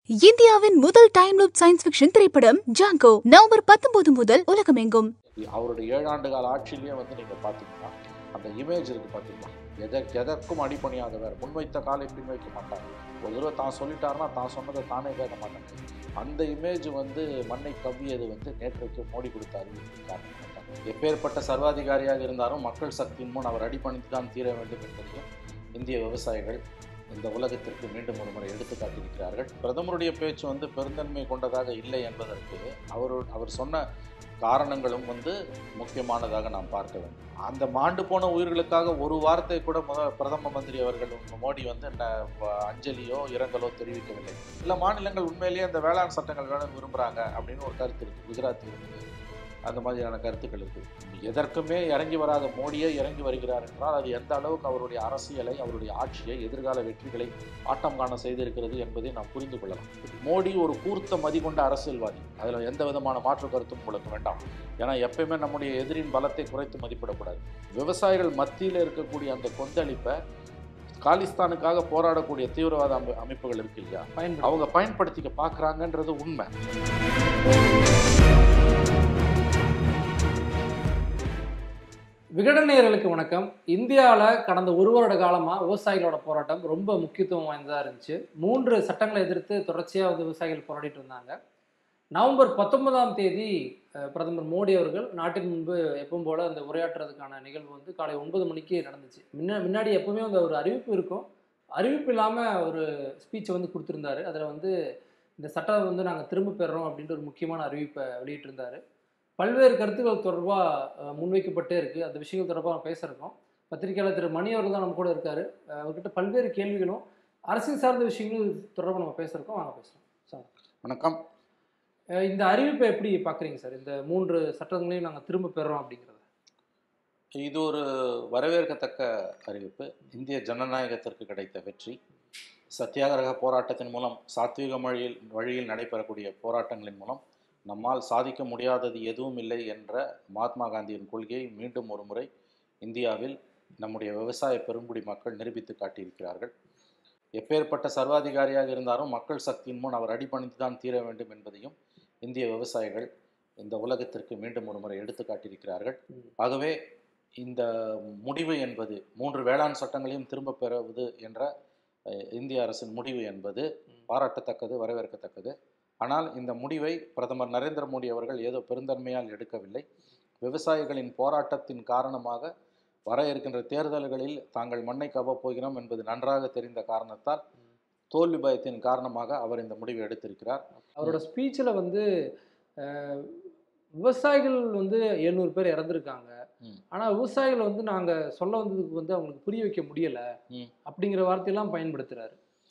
இந்தியாவின் முதல் time loop science fiction திரைப்படம் ஜாங்கோ நவம்பர் பத்தொன்பது முதல் உலகமெங்கும் அவருடைய ஏழாண்டு கால ஆட்சியிலேயே வந்து நீங்கள் பார்த்தீங்கன்னா அந்த இமேஜ் இருக்குது பார்த்தீங்களா எதற்கு எதற்கும் அடிப்பணியாதவர் முன்வைத்த காலை பின்வைக்க மாட்டாங்க ஒரு தடவை தான் சொல்லிட்டாருன்னா தான் சொன்னதை தானே கேட்க மாட்டாங்க அந்த இமேஜ் வந்து மண்ணை கவ்வியது வந்து நேற்றைக்கு மோடி கொடுத்த அறிவிப்பு காரணம் எப்பேற்பட்ட சர்வாதிகாரியாக இருந்தாலும் மக்கள் சக்தியின் முன் அவர் அடிபணிந்து தான் தீர வேண்டும் என்பதையும் இந்திய விவசாயிகள் இந்த உலகத்திற்கு மீண்டும் ஒரு முறை எடுத்து காட்டியிருக்கிறார்கள் பிரதமருடைய பேச்சு வந்து பெருந்தன்மை கொண்டதாக இல்லை என்பதற்கு அவர் அவர் சொன்ன காரணங்களும் வந்து முக்கியமானதாக நாம் பார்க்க வேண்டும் அந்த மாண்டு போன உயிர்களுக்காக ஒரு வார்த்தை கூட முத பிரதம மந்திரி அவர்கள் மோடி வந்து என்ன வ- அஞ்சலியோ இரங்கலோ தெரிவிக்கவில்லை சில மாநிலங்கள் உண்மையிலேயே அந்த வேளாண் சட்டங்கள் வேணும் விரும்புகிறாங்க அப்படின்னு ஒரு கருத்து இருக்குது குஜராத் இருக்குது அந்த மாதிரியான கருத்துக்கள் இருக்குது எதற்குமே இறங்கி வராத மோடியே இறங்கி வருகிறார் என்றால் அது எந்த அளவுக்கு அவருடைய அரசியலை அவருடைய ஆட்சியை எதிர்கால வெற்றிகளை ஆட்டம் காண செய்திருக்கிறது என்பதை நாம் புரிந்து கொள்ளலாம் மோடி ஒரு கூர்த்த மதிகொண்ட அரசியல்வாதி அதில் எந்த விதமான மாற்று கருத்தும் உங்களுக்கு வேண்டாம் ஏன்னா எப்பயுமே நம்முடைய எதிரின் பலத்தை குறைத்து மதிப்பிடக்கூடாது விவசாயிகள் மத்தியில் இருக்கக்கூடிய அந்த கொந்தளிப்பை காலிஸ்தானுக்காக போராடக்கூடிய தீவிரவாத அமை- அமைப்புகள் இருக்கு இல்லையா பயன்படுத்த அவங்க பயன்படுத்திக்க பார்க்குறாங்கன்றது உண்மை விகடன் நேயர்களுக்கு வணக்கம் இந்தியாவில் கடந்த ஒரு வருட காலமாக விவசாயிகளோட போராட்டம் ரொம்ப முக்கியத்துவம் வாய்ந்ததாக இருந்துச்சு மூன்று சட்டங்களை எதிர்த்து தொடர்ச்சியாக வந்து விவசாயிகள் போராடிட்டு இருந்தாங்க நவம்பர் பத்தொன்பதாம் தேதி அஹ், பிரதமர் மோடி அவர்கள் நாட்டின் முன்பு எப்பவும் போல அந்த உரையாற்றுறதுக்கான நிகழ்வு வந்து காலை ஒன்பது மணிக்கு நடந்துச்சு முன்ன முன்னாடி எப்பவுமே அந்த ஒரு அறிவிப்பு இருக்கும் அறிவிப்பு இல்லாமல் ஒரு ஸ்பீச்சை வந்து கொடுத்துருந்தாரு அதில் வந்து இந்த சட்டம் வந்து நாங்கள் திரும்ப பெறுறோம் அப்படின்ற ஒரு முக்கியமான அறிவிப்பை வெளியிட்டிருந்தாரு பல்வேறு கருத்துக்கள் தொடர்பாக முன்வைக்கப்பட்டே இருக்குது அந்த விஷயங்கள் தொடர்பாக நம்ம பேசுகிறோம் பத்திரிகையாளர் திரு மணி அவர்கள் தான் நம்ம கூட இருக்காரு அஹ் அவர்கிட்ட பல்வேறு கேள்விகளும் அரசியல் சார்ந்த விஷயங்களும் தொடர்பாக நம்ம பேசுகிறோம் வாங்க பேசுகிறோம் சார் வணக்கம் அஹ் இந்த அறிவிப்பை எப்படி பார்க்குறீங்க சார் இந்த மூன்று சட்டங்களையும் நாங்கள் திரும்ப பெறுறோம் அப்படிங்கிறத இது ஒரு வரவேற்கத்தக்க அறிவிப்பு இந்திய ஜனநாயகத்திற்கு கிடைத்த வெற்றி சத்தியாகிரக போராட்டத்தின் மூலம் சாத்வீக வழியில் வழியில் நடைபெறக்கூடிய போராட்டங்களின் மூலம் நம்மால் சாதிக்க முடியாதது எதுவும் இல்லை என்ற மகாத்மா காந்தியின் கொள்கையை மீண்டும் ஒரு முறை இந்தியாவில் நம்முடைய விவசாய பெருங்குடி மக்கள் நிரூபித்து காட்டியிருக்கிறார்கள் எப்பேற்பட்ட சர்வாதிகாரியாக இருந்தாலும் மக்கள் சக்தியின் முன் அவர் அடிபணிந்து தான் தீர வேண்டும் என்பதையும் இந்திய விவசாயிகள் இந்த உலகத்திற்கு மீண்டும் ஒரு முறை எடுத்து காட்டியிருக்கிறார்கள் ஆகவே இந்த முடிவு என்பது மூன்று வேளாண் சட்டங்களையும் திரும்ப பெறுவது என்ற அஹ், இந்திய அரசின் முடிவு என்பது பாராட்டத்தக்கது வரவேற்கத்தக்கது ஆனால் இந்த முடிவை பிரதமர் நரேந்திர மோடி அவர்கள் ஏதோ பெருந்தன்மையால் எடுக்கவில்லை விவசாயிகளின் போராட்டத்தின் காரணமாக வர இருக்கின்ற தேர்தல்களில் தாங்கள் மண்ணை கவ்வப் போகிறோம் என்பது நன்றாக தெரிந்த காரணத்தால் தோல்வி பயத்தின் காரணமாக அவர் இந்த முடிவை எடுத்திருக்கிறார் அவரோட ஸ்பீச்சில் வந்து அஹ், விவசாயிகள் வந்து எழுநூறு பேர் இறந்துருக்காங்க ம். ஆனால் விவசாயிகள் வந்து நாங்கள் சொல்ல வந்ததுக்கு வந்து அவங்களுக்கு புரிய வைக்க முடியல ம். அப்படிங்கிற வார்த்தையெல்லாம் பயன்படுத்துறாரு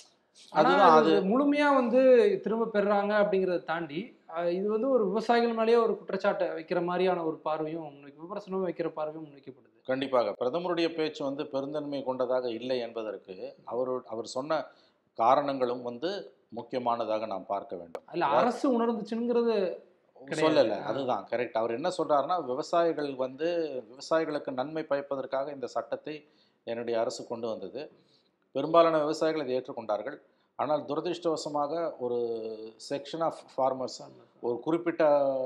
ஆனா அதுதான் அது அது முழுமையா வந்து திரும்ப பெறுறாங்க அப்படிங்கிறத தாண்டி அஹ், இது வந்து ஒரு விவசாயிகள் மேலேயே ஒரு குற்றச்சாட்டை வைக்கிற மாதிரியான ஒரு பார்வையும் முன்வைக்க விமர்சனமும் வைக்கிற பார்வையும் முன்வைக்கப்படுது கண்டிப்பாக பிரதமருடைய பேச்சு வந்து பெருந்தன்மை கொண்டதாக இல்லை என்பதற்கு அவர் அவர் சொன்ன காரணங்களும் வந்து முக்கியமானதாக நாம் பார்க்க வேண்டும் அதுல அரசு உணர்ந்துச்சுங்கிறது கிடையாது. சொல்லலை ஆ. அதுதான் கரெக்ட் அவர் என்ன சொல்றாருன்னா விவசாயிகள் வந்து விவசாயிகளுக்கு நன்மை பயப்பதற்காக இந்த சட்டத்தை என்னுடைய அரசு கொண்டு வந்தது பெரும்பாலான விவசாயிகள் இதை ஏற்றுக்கொண்டார்கள் ஆனால் துரதிர்ஷ்டவசமாக ஒரு செக்ஷன் ஆஃப் ஃபார்மர்ஸ் ஒரு குறிப்பிட்ட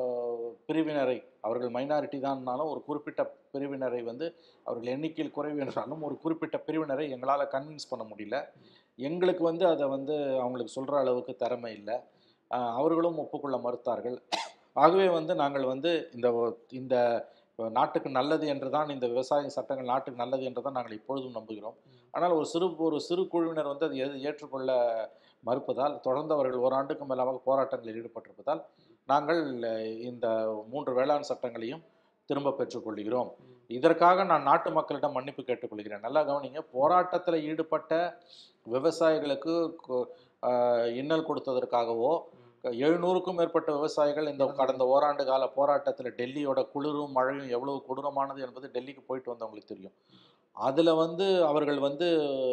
பிரிவினரை அவர்கள் மைனாரிட்டி தான்னாலும் ஒரு குறிப்பிட்ட பிரிவினரை வந்து அவர்கள் எண்ணிக்கையில் குறைவு என்றாலும் ஒரு குறிப்பிட்ட பிரிவினரை எங்களால் கன்வின்ஸ் பண்ண முடியல எங்களுக்கு வந்து அதை வந்து அவங்களுக்கு சொல்கிற அளவுக்கு திறமை இல்லை ஆஹ் அவர்களும் ஒப்புக்கொள்ள மறுத்தார்கள் ஆகவே வந்து நாங்கள் வந்து இந்த ஒ- இந்த நாட்டுக்கு நல்லது என்று தான் இந்த விவசாய சட்டங்கள் நாட்டுக்கு நல்லது என்று தான் நாங்கள் இப்பொழுதும் நம்புகிறோம் ஆனால் ஒரு சிறு ஒரு சிறு குழுவினர் வந்து அதை எது ஏற்றுக்கொள்ள மறுப்பதால் தொடர்ந்து அவர்கள் ஓராண்டுக்கு மேலாக போராட்டங்களில் ஈடுபட்டிருப்பதால் நாங்கள் அஹ், இந்த மூன்று வேளாண் சட்டங்களையும் திரும்ப பெற்றுக்கொள்கிறோம் இதற்காக நான் நாட்டு மக்களிடம் மன்னிப்பு கேட்டுக்கொள்கிறேன் நல்லா கவனிங்க போராட்டத்தில் ஈடுபட்ட விவசாயிகளுக்கு கு- ஆஹ், இன்னல் கொடுத்ததற்காகவோ எழுநூறுக்கும் மேற்பட்ட விவசாயிகள் இந்த கடந்த ஓராண்டு கால போராட்டத்தில் டெல்லியோட குளிரும் மழையும் எவ்வளவு கொடூரமானது என்பது டெல்லிக்கு போயிட்டு வந்தவங்களுக்கு தெரியும் அதில் வந்து அவர்கள் வந்து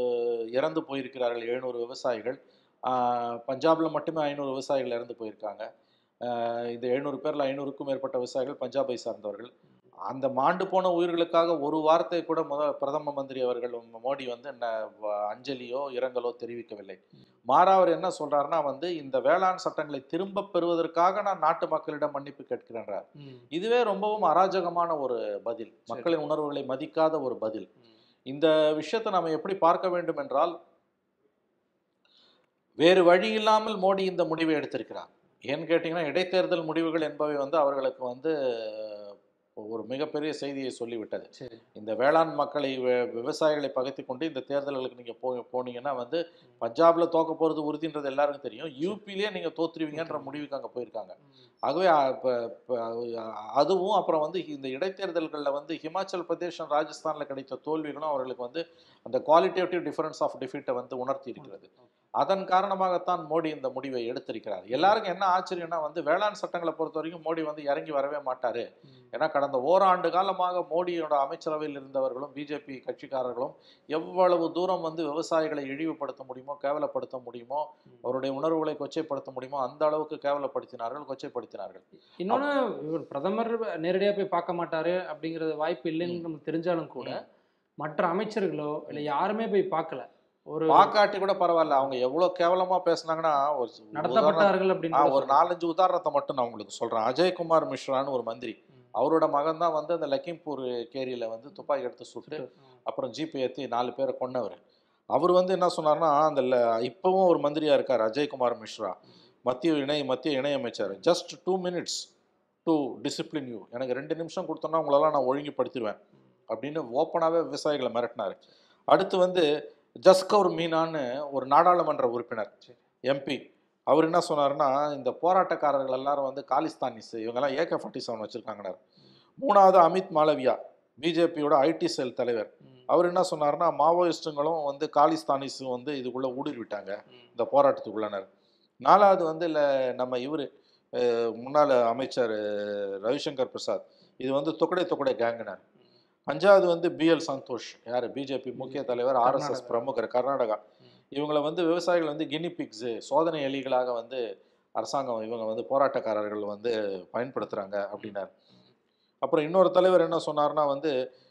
இறந்து போயிருக்கிறார்கள் எழுநூறு விவசாயிகள் பஞ்சாபில் மட்டுமே ஐநூறு விவசாயிகள் இறந்து போயிருக்காங்க ஆஹ் இந்த எழுநூறு பேரில் ஐநூறுக்கும் மேற்பட்ட விவசாயிகள் பஞ்சாபை சார்ந்தவர்கள் அந்த மாண்டு போன உயிர்களுக்காக ஒரு வார்த்தை கூட முதல் பிரதம மந்திரி அவர்கள் மோடி வந்து என்ன வ- அஞ்சலியோ இரங்கலோ தெரிவிக்கவில்லை மாறா அவர் என்ன சொல்றாருன்னா வந்து இந்த வேளாண் சட்டங்களை திரும்ப பெறுவதற்காக நான் நாட்டு மக்களிடம் மன்னிப்பு கேட்கிறேன்றார் ம், இதுவே ரொம்பவும் அராஜகமான ஒரு பதில் மக்களின் உணர்வுகளை மதிக்காத ஒரு பதில் ம். இந்த விஷயத்தை நம்ம எப்படி பார்க்க வேண்டும் என்றால் வேறு வழி இல்லாமல் மோடி இந்த முடிவை எடுத்திருக்கிறார் ஏன்னு கேட்டிங்கன்னா இடைத்தேர்தல் முடிவுகள் என்பவை வந்து அவர்களுக்கு வந்து ஒரு மிகப்பெரிய செய்தியை சொல்லிவிட்டது சரி இந்த வேளாண் மக்களை வி- விவசாயிகளை பகைத்து கொண்டு இந்த தேர்தல்களுக்கு நீங்கள் போ போனீங்கன்னா வந்து பஞ்சாப்ல தோக்க போகிறது உறுதின்றது எல்லாருக்கும் தெரியும் யூபிலேயே நீங்கள் தோத்துருவீங்கன்ற முடிவுக்கு அங்கே போயிருக்காங்க ம், ஆகவே அ, இப்ப இப்ப அதுவும் அப்புறம் வந்து இந்த இடைத்தேர்தல்களில் வந்து ஹிமாச்சல் பிரதேஷ் ராஜஸ்தானில் கிடைத்த தோல்விகளும் அவர்களுக்கு வந்து அந்த குவாலிட்டேட்டிவ் டிஃபரன்ஸ் ஆஃப் டிஃபீட்டை வந்து உணர்த்தி இருக்கிறது அதன் காரணமாகத்தான் மோடி இந்த முடிவை எடுத்திருக்கிறார் எல்லாருக்கும் என்ன ஆச்சரியம்னா வந்து வேளாண் சட்டங்களை பொறுத்த வரைக்கும் மோடி வந்து இறங்கி வரவே மாட்டாரு ம். ஏன்னா கடந்த ஓராண்டு காலமாக மோடியோட அமைச்சரவையில் இருந்தவர்களும் பிஜேபி கட்சிக்காரர்களும் எவ்வளவு தூரம் வந்து விவசாயிகளை இழிவுபடுத்த முடியுமோ கேவலப்படுத்த முடியுமோ அவருடைய உணர்வுகளை கொச்சைப்படுத்த முடியுமோ அந்த அளவுக்கு கேவலப்படுத்தினார்கள் கொச்சைப்படுத்தினார்கள் இன்னொன்னு இவர் பிரதமர் நேரடியா போய் பார்க்க மாட்டாரு அப்படிங்கிறது வாய்ப்பு இல்லைன்னு நமக்கு தெரிஞ்சாலும் கூட மற்ற அமைச்சர்களோ இல்ல யாருமே போய் பார்க்கல ஒரு பாக்காட்டி கூட பரவாயில்ல அவங்க எவ்வளவு கேவலமா பேசுனாங்கன்னா ஒரு உதாரணம் நடத்தப்பட்டார்கள் ஆ, அப்படின்னு ஒரு நாலஞ்சு உதாரணத்தை மட்டும் நான் உங்களுக்கு சொல்றேன் அஜய்குமார் மிஸ்ரான்னு ஒரு மந்திரி அவரோட மகன் தான் வந்து அந்த லக்கிம்பூர் கேரியில வந்து துப்பாக்கி எடுத்து சுட்டு அப்புறம் ஜிபே ஏற்றி நாலு பேரை கொன்னவர் அவர் வந்து என்ன சொன்னார்னா அந்த ல- இப்பவும் ஒரு மந்திரியா இருக்கார் அஜய்குமார் மிஸ்ரா மத்திய இணை மத்திய இணையமைச்சர் just two minutes to discipline you எனக்கு ரெண்டு நிமிஷம் கொடுத்தோன்னா உங்களெல்லாம் நான் ஒழுங்குபடுத்திடுவேன் அப்படின்னு ஓப்பனாகவே விவசாயிகளை மிரட்டினார் அடுத்து வந்து ஜஸ்கௌர் மீனான்னு ஒரு நாடாளுமன்ற உறுப்பினர் எம்பி அவர் என்ன சொன்னாருன்னா இந்த போராட்டக்காரர்கள் எல்லாரும் வந்து காலிஸ்தானிஸ் இவங்கெல்லாம் ஏகே ஃபார்ட்டி செவன் வச்சுருக்காங்கனார் மூணாவது அமித் மாளவியா பிஜேபியோட ஐடி செல் தலைவர் அவர் என்ன சொன்னாருன்னா மாவோயிஸ்ட்டுங்களும் வந்து காலிஸ்தானிஸும் வந்து இதுக்குள்ளே ஊடுருவிட்டாங்க இந்த போராட்டத்துக்குள்ளனர் நாலாவது வந்து இல்லை நம்ம இவர் முன்னாள் அமைச்சர் அஹ், ரவிசங்கர் பிரசாத் இது வந்து தொக்கடை தொக்கடை கேங்கினர் அஞ்சாவது வந்து பிஎல் சந்தோஷ் யார் பிஜேபி முக்கிய தலைவர் ஆர்எஸ்எஸ் கர்நாடகா. பிரமுகர் கர்நாடகா இவங்களை வந்து விவசாயிகள் வந்து கினி பிக்ஸு சோதனை எலிகளாக வந்து அரசாங்கம் இவங்க வந்து போராட்டக்காரர்கள் வந்து பயன்படுத்துகிறாங்க அப்படின்னார் அப்புறம் இன்னொரு தலைவர் என்ன சொன்னார்னா வந்து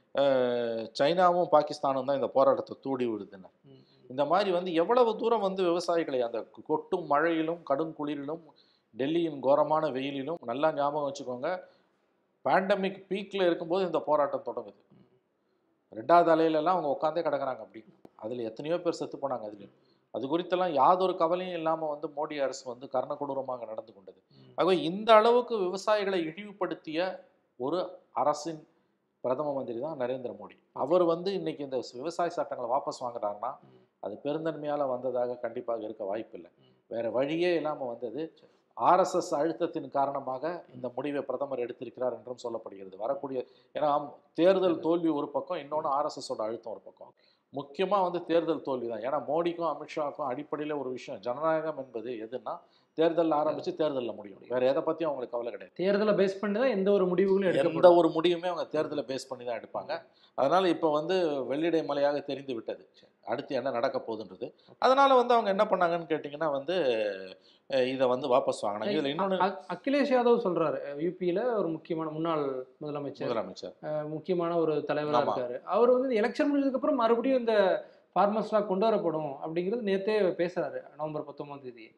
அஹ், சைனாவும் பாகிஸ்தானும் தான் இந்த போராட்டத்தை தூண்டி விடுதுன்னு இந்த மாதிரி வந்து எவ்வளவு தூரம் வந்து விவசாயிகளை அந்த கொட்டும் மழையிலும் கடும் குளிரிலும் டெல்லியின் கோரமான வெயிலிலும் நல்லா ஞாபகம் வச்சுக்கோங்க பேண்டமிக் பீக்கில் இருக்கும்போது இந்த போராட்டம் தொடங்குது ரெண்டாவது அலையிலலாம் அவங்க உட்காந்தே கிடக்குறாங்க அப்படி அதில் எத்தனையோ பேர் செத்து போனாங்க அதுலேயும் அது குறித்தெல்லாம் யாதொரு கவலையும் இல்லாமல் வந்து மோடி அரசு வந்து கர்ணகொடூரமாக நடந்து கொண்டது ஆகவே இந்த அளவுக்கு விவசாயிகளை இழிவுபடுத்திய ஒரு அரசின் பிரதம மந்திரி தான் நரேந்திர மோடி அவர் வந்து இன்னைக்கு இந்த விவசாய சட்டங்களை வாபஸ் வாங்குறாருன்னா அது பெருந்தன்மையால் வந்ததாக கண்டிப்பாக இருக்க வாய்ப்பில்லை வேற வழியே இல்லாமல் வந்தது ஆர்எஸ்எஸ் அழுத்தத்தின் காரணமாக இந்த முடிவை பிரதமர் எடுத்திருக்கிறார் என்றும் சொல்லப்படுகிறது வரக்கூடிய ஏன்னா தேர்தல் தோல்வி ஒரு பக்கம் இன்னொன்று ஆர்எஸ்எஸோட அழுத்தம் ஒரு பக்கம் முக்கியமாக வந்து தேர்தல் தோல்வி தான் ஏன்னா மோடிக்கும் அமித்ஷாவுக்கும் அடிப்படையில் ஒரு விஷயம் ஜனநாயகம் என்பது எதுன்னா தேர்தல் ஆரம்பித்து தேர்தலில் முடியும் வேற எதை பற்றியும் அவங்களுக்கு கவலை கிடையாது தேர்தலை பேஸ் பண்ணி தான் எந்த ஒரு முடிவுகளும் எந்த எடுக்கப்படும் ஒரு முடிவுமே அவங்க தேர்தலை பேஸ் பண்ணி தான் எடுப்பாங்க அதனால இப்போ வந்து வெள்ளிடை மலையாக தெரிந்து விட்டது அடுத்து என்ன நடக்க போகுதுன்றது அதனால வந்து அவங்க என்ன பண்ணாங்கன்னு கேட்டிங்கன்னா வந்து அஹ் இதை வந்து வாபஸ் வாங்கினாங்க இதில் இன்னொன்று அ- அகிலேஷ் யாதவ் சொல்றாரு யூபியில ஒரு முக்கியமான முன்னாள் முதலமைச்சர் முதலமைச்சர் அஹ் முக்கியமான ஒரு தலைவரா ஆமா. இருக்காரு அவர் வந்து எலெக்ஷன் முடிஞ்சதுக்கு அப்புறம் மறுபடியும் இந்த ஃபார்மர்ஸ் லா கொண்டு வரப்படும் அப்படிங்கிறது நேத்தே பேசுறாரு நவம்பர் பத்தொன்பதாம் தேதி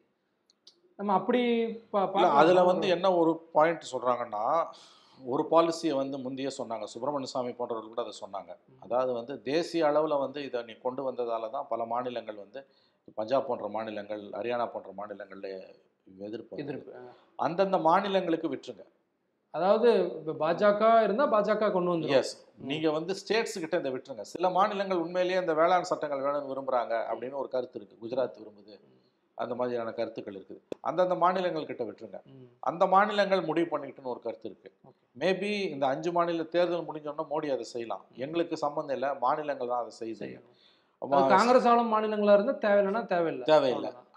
நம்ம அப்படி பா- இல்லை பார்க்கலாமா? அதில் வந்து என்ன ஒரு பாயிண்ட் சொல்கிறாங்கன்னா ஒரு பாலிசியை வந்து முந்தைய சொன்னாங்க சுப்பிரமணிய சாமி போன்றவர்கள் கூட அதை சொன்னாங்க அதாவது வந்து தேசிய அளவில் வந்து இதை நீ கொண்டு வந்ததால தான் பல மாநிலங்கள் வந்து பஞ்சாப் போன்ற மாநிலங்கள் ஹரியானா போன்ற மாநிலங்களில் எதிர்ப்பு வந்தது. எதிர்ப்பு அஹ். அந்தந்த மாநிலங்களுக்கு விட்டுருங்க அதாவது இப்ப பாஜக இருந்தா பாஜக கொண்டு வந்துரும் எஸ் நீங்க வந்து ஸ்டேட்ஸ் கிட்ட இந்த விட்டுருங்க சில மாநிலங்கள் உண்மையிலேயே இந்த வேளாண் சட்டங்கள் வேணும்னு விரும்புறாங்க அப்படின்னு ஒரு கருத்து இருக்கு குஜராத் விரும்புது அந்த மாதிரியான கருத்துக்கள் இருக்குது அந்தந்த மாநிலங்கள் கிட்ட விட்டுருங்க ம். அந்த மாநிலங்கள் முடிவு பண்ணிக்கிட்டுன்னு ஒரு கருத்து இருக்கு Okay. மேபி இந்த அஞ்சு மாநில தேர்தல் முடிஞ்சோன்னா மோடி அதை செய்யலாம் எங்களுக்கு சம்மந்தம் இல்லை மாநிலங்கள் தான் அதை செய்யுது செய்யணும். அது ஆமா, காங்கிரஸ் ஆளும் மாநிலங்களா இருந்தா தேவையில்லைன்னா தேவையில்லை தேவையில்லை அவ்வளவுதான்.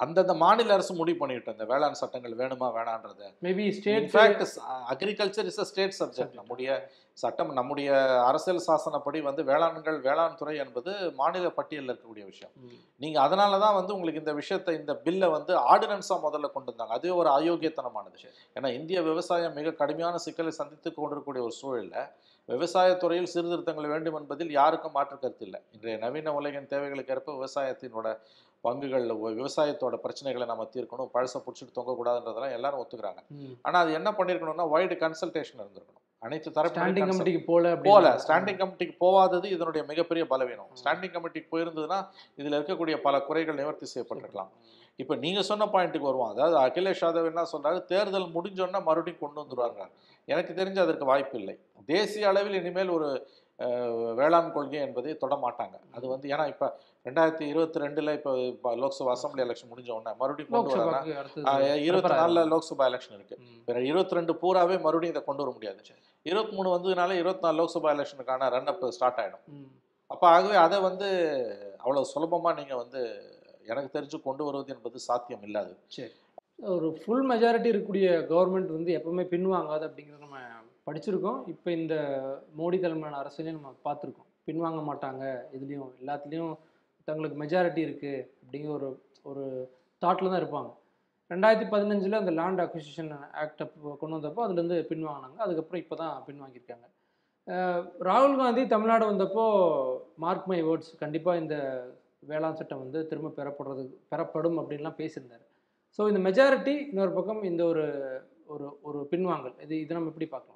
அந்தந்த மாநில அரசு முடிவு பண்ணிக்கிட்டு இந்த வேளாண் சட்டங்கள் வேணுமா வேணான்றத maybe state in fact agriculture is a state subject நம்முடைய சட்டம் நம்முடைய அரசியல் சாசனப்படி வந்து வேளாண்கள் வேளாண் துறை என்பது மாநில பட்டியலில் இருக்கக்கூடிய விஷயம் நீங்க அதனால தான் வந்து உங்களுக்கு இந்த விஷயத்தை இந்த பில்லை வந்து ஆர்டினன்ஸா முதல்ல கொண்டு வந்தாங்க அதுவே ஒரு அயோக்கியத்தனமானது ஏன்னா இந்திய விவசாயம் மிக கடுமையான சிக்கலை சந்தித்து கொண்டிருக்கக்கூடிய ஒரு சூழல்ல விவசாயத்துறையில் சீர்திருத்தங்கள் வேண்டும் என்பதில் யாருக்கும் மாற்று கருத்து இல்லை இன்றைய நவீன உலகின் தேவைகளுக்கு ஏற்ப விவசாயத்தினோட பங்குகள் ஒ- விவசாயத்தோட பிரச்சனைகளை நம்ம தீர்க்கணும் பழசை பிடிச்சிட்டு தொங்கக்கூடாதுன்றதெல்லாம் எல்லாரும் ஒத்துக்கிறாங்க ஆனா அது என்ன பண்ணிருக்கணும்னா வைடு கன்சல்டேஷன் இருந்திருக்கணும் அனைத்து தரப்பு ஸ்டாண்டிங் கமிட்டிக்கு போல போல அப்படின்னு. ஸ்டாண்டிங் கமிட்டிக்கு போகாதது இதனுடைய மிகப்பெரிய பலவீனம் ஸ்டாண்டிங் கமிட்டிக்கு போயிருந்ததுன்னா இதுல இருக்கக்கூடிய பல குறைகள் நிவர்த்தி செய்யப்பட்டிருக்கலாம் இப்போ நீங்க சொன்ன பாயிண்ட்டுக்கு வருவோம் அதாவது அகிலேஷ் யாதவ் என்ன சொல்றாரு தேர்தல் முடிஞ்சோன்னா மறுபடியும் கொண்டு வந்துருவாங்க எனக்கு தெரிஞ்சு அதற்கு வாய்ப்பு இல்லை தேசிய அளவில் இனிமேல் ஒரு அஹ், வேளாண் கொள்கை என்பதை தொட மாட்டாங்க அது வந்து ஏன்னா இப்போ ரெண்டாயிரத்தி இருபத்தி ரெண்டுல இப்போ இப்போ லோக்சபா அசம்பிளி எலெக்ஷன் முடிஞ்ச உடனே மறுபடியும் கொண்டு வரா லோக்சபாக்கு அடுத்தது இருபத்தி prepare நாலுல ஆயிரும். லோக்சபா எலெக்ஷன் இருக்கு ம். வேற இருபத்தி ரெண்டு பூராவே மறுபடியும் இதை கொண்டு வர முடியாது இருபத்தி மூணு வந்ததுனால இருபத்தி நாலு லோக்சபா எலெக்ஷனுக்கான ரன் அப் ஸ்டார்ட் ஆயிடும் ம். அப்போ ஆகவே அதை வந்து அவ்வளவு சுலபமா நீங்க வந்து எனக்கு தெரிஞ்சு கொண்டு வருவது என்பது சாத்தியம் இல்லாது ஒரு ஃபுல் மெஜாரிட்டி இருக்கக்கூடிய கவர்மெண்ட் வந்து எப்பவுமே பின்வாங்காது அப்படிங்கிறத நம்ம படிச்சிருக்கோம் இப்போ இந்த மோடி தலைமையிலான அரசுலையும் நம்ம பார்த்துருக்கோம் பின்வாங்க மாட்டாங்க இதுலேயும் எல்லாத்துலேயும் தங்களுக்கு மெஜாரிட்டி இருக்குது அப்படிங்கிற ஒரு ஒரு தாட்டில் தான் இருப்பாங்க ரெண்டாயிரத்தி பதினஞ்சில் அந்த லேண்ட் அக்விசிஷன் ஆக்டை கொண்டு வந்தப்போ அதுலேருந்து பின்வாங்கினாங்க அதுக்கப்புறம் இப்போ தான் பின்வாங்கியிருக்காங்க அஹ் ராகுல் காந்தி தமிழ்நாடு வந்தப்போ மார்க் மை வேர்ட்ஸ் கண்டிப்பாக இந்த வேளாண் சட்டம் வந்து திரும்ப பெறப்படுறது பெறப்படும் அப்படின்லாம் பேசியிருந்தார் ஸோ இந்த மெஜாரிட்டி இன்னொரு பக்கம் இந்த ஒரு ஒரு ஒரு பின்வாங்கல் இது இதை நம்ம எப்படி பார்க்கலாம்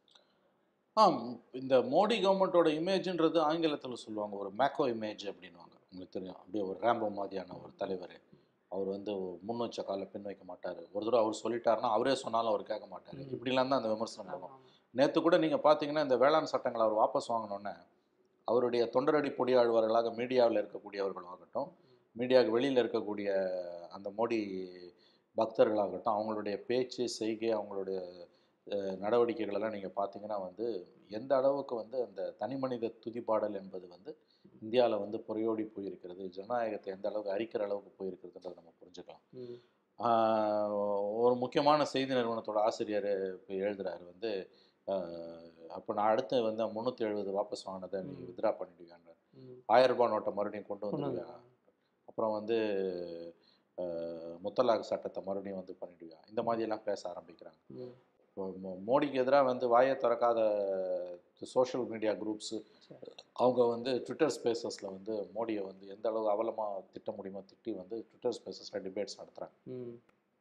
ஆம் இந்த மோடி கவர்மெண்ட்டோட இமேஜ்ன்றது ஆங்கிலத்தில் சொல்லுவாங்க ஒரு மேக்கோ இமேஜ் அப்படின்னுவாங்க உங்களுக்கு தெரியும் அப்படியே ஒரு ரேம்போ மாதிரியான ஒரு தலைவர் அவர் வந்து முன் வச்ச கால பின் வைக்க மாட்டார் ஒரு தடவை அவர் சொல்லிட்டாருன்னா அவரே சொன்னாலும் அவர் கேட்க மாட்டார் ம். இப்படிலாம் தான் அந்த விமர்சனம் பண்ணுவோம் நேற்று கூட நீங்கள் பார்த்தீங்கன்னா இந்த வேளாண் சட்டங்களை அவர் வாபஸ் வாங்கினோன்னே அவருடைய தொண்டரடி பொடியாழ்வார்களாக மீடியாவில் இருக்கக்கூடியவர்களாகட்டும் மீடியாவுக்கு வெளியில் இருக்கக்கூடிய அந்த மோடி பக்தர்களாகட்டும் அவங்களுடைய பேச்சு செய்கை அவங்களுடைய அஹ், நடவடிக்கைகளெல்லாம் நீங்கள் பார்த்தீங்கன்னா வந்து எந்த அளவுக்கு வந்து அந்த தனிமனித துதிப்பாடல் என்பது வந்து இந்தியாவில் வந்து புறையோடி போயிருக்கிறது ஜனநாயகத்தை எந்த அளவுக்கு அரிக்கிற அளவுக்கு போயிருக்கிறதுன்றதை நம்ம புரிஞ்சுக்கலாம் ம். ஆஹ் ஒரு முக்கியமான செய்தி நிறுவனத்தோட ஆசிரியர் இப்போ எழுதுறாரு வந்து அப்போ நான் அடுத்து வந்து முந்நூற்றி எழுபது வாபஸ் வாங்கினதை நீ ம். வித்ரா பண்ணிடுவாங்க ம். ஆயிரம் ரூபாய் நோட்டை மறுபடியும் கொண்டு கொண்டு வந்துடுவியா வந்தாங்க. அப்புறம் வந்து ஆஹ் முத்தலாக் சட்டத்தை மறுபடியும் வந்து பண்ணிடுவியா இந்த மாதிரியெல்லாம் பேச ஆரம்பிக்கிறாங்க ம். இப்போ மோ- மோடிக்கு எதிராக வந்து வாயை திறக்காத சோஷியல் மீடியா குரூப்ஸு அவங்க வந்து ட்விட்டர் ஸ்பேசஸில் வந்து மோடியை வந்து எந்த அளவு அவலமாக திட்ட முடியுமோ திட்டி வந்து ட்விட்டர் ஸ்பேசஸில் டிபேட்ஸ் நடத்துகிறாங்க ம்.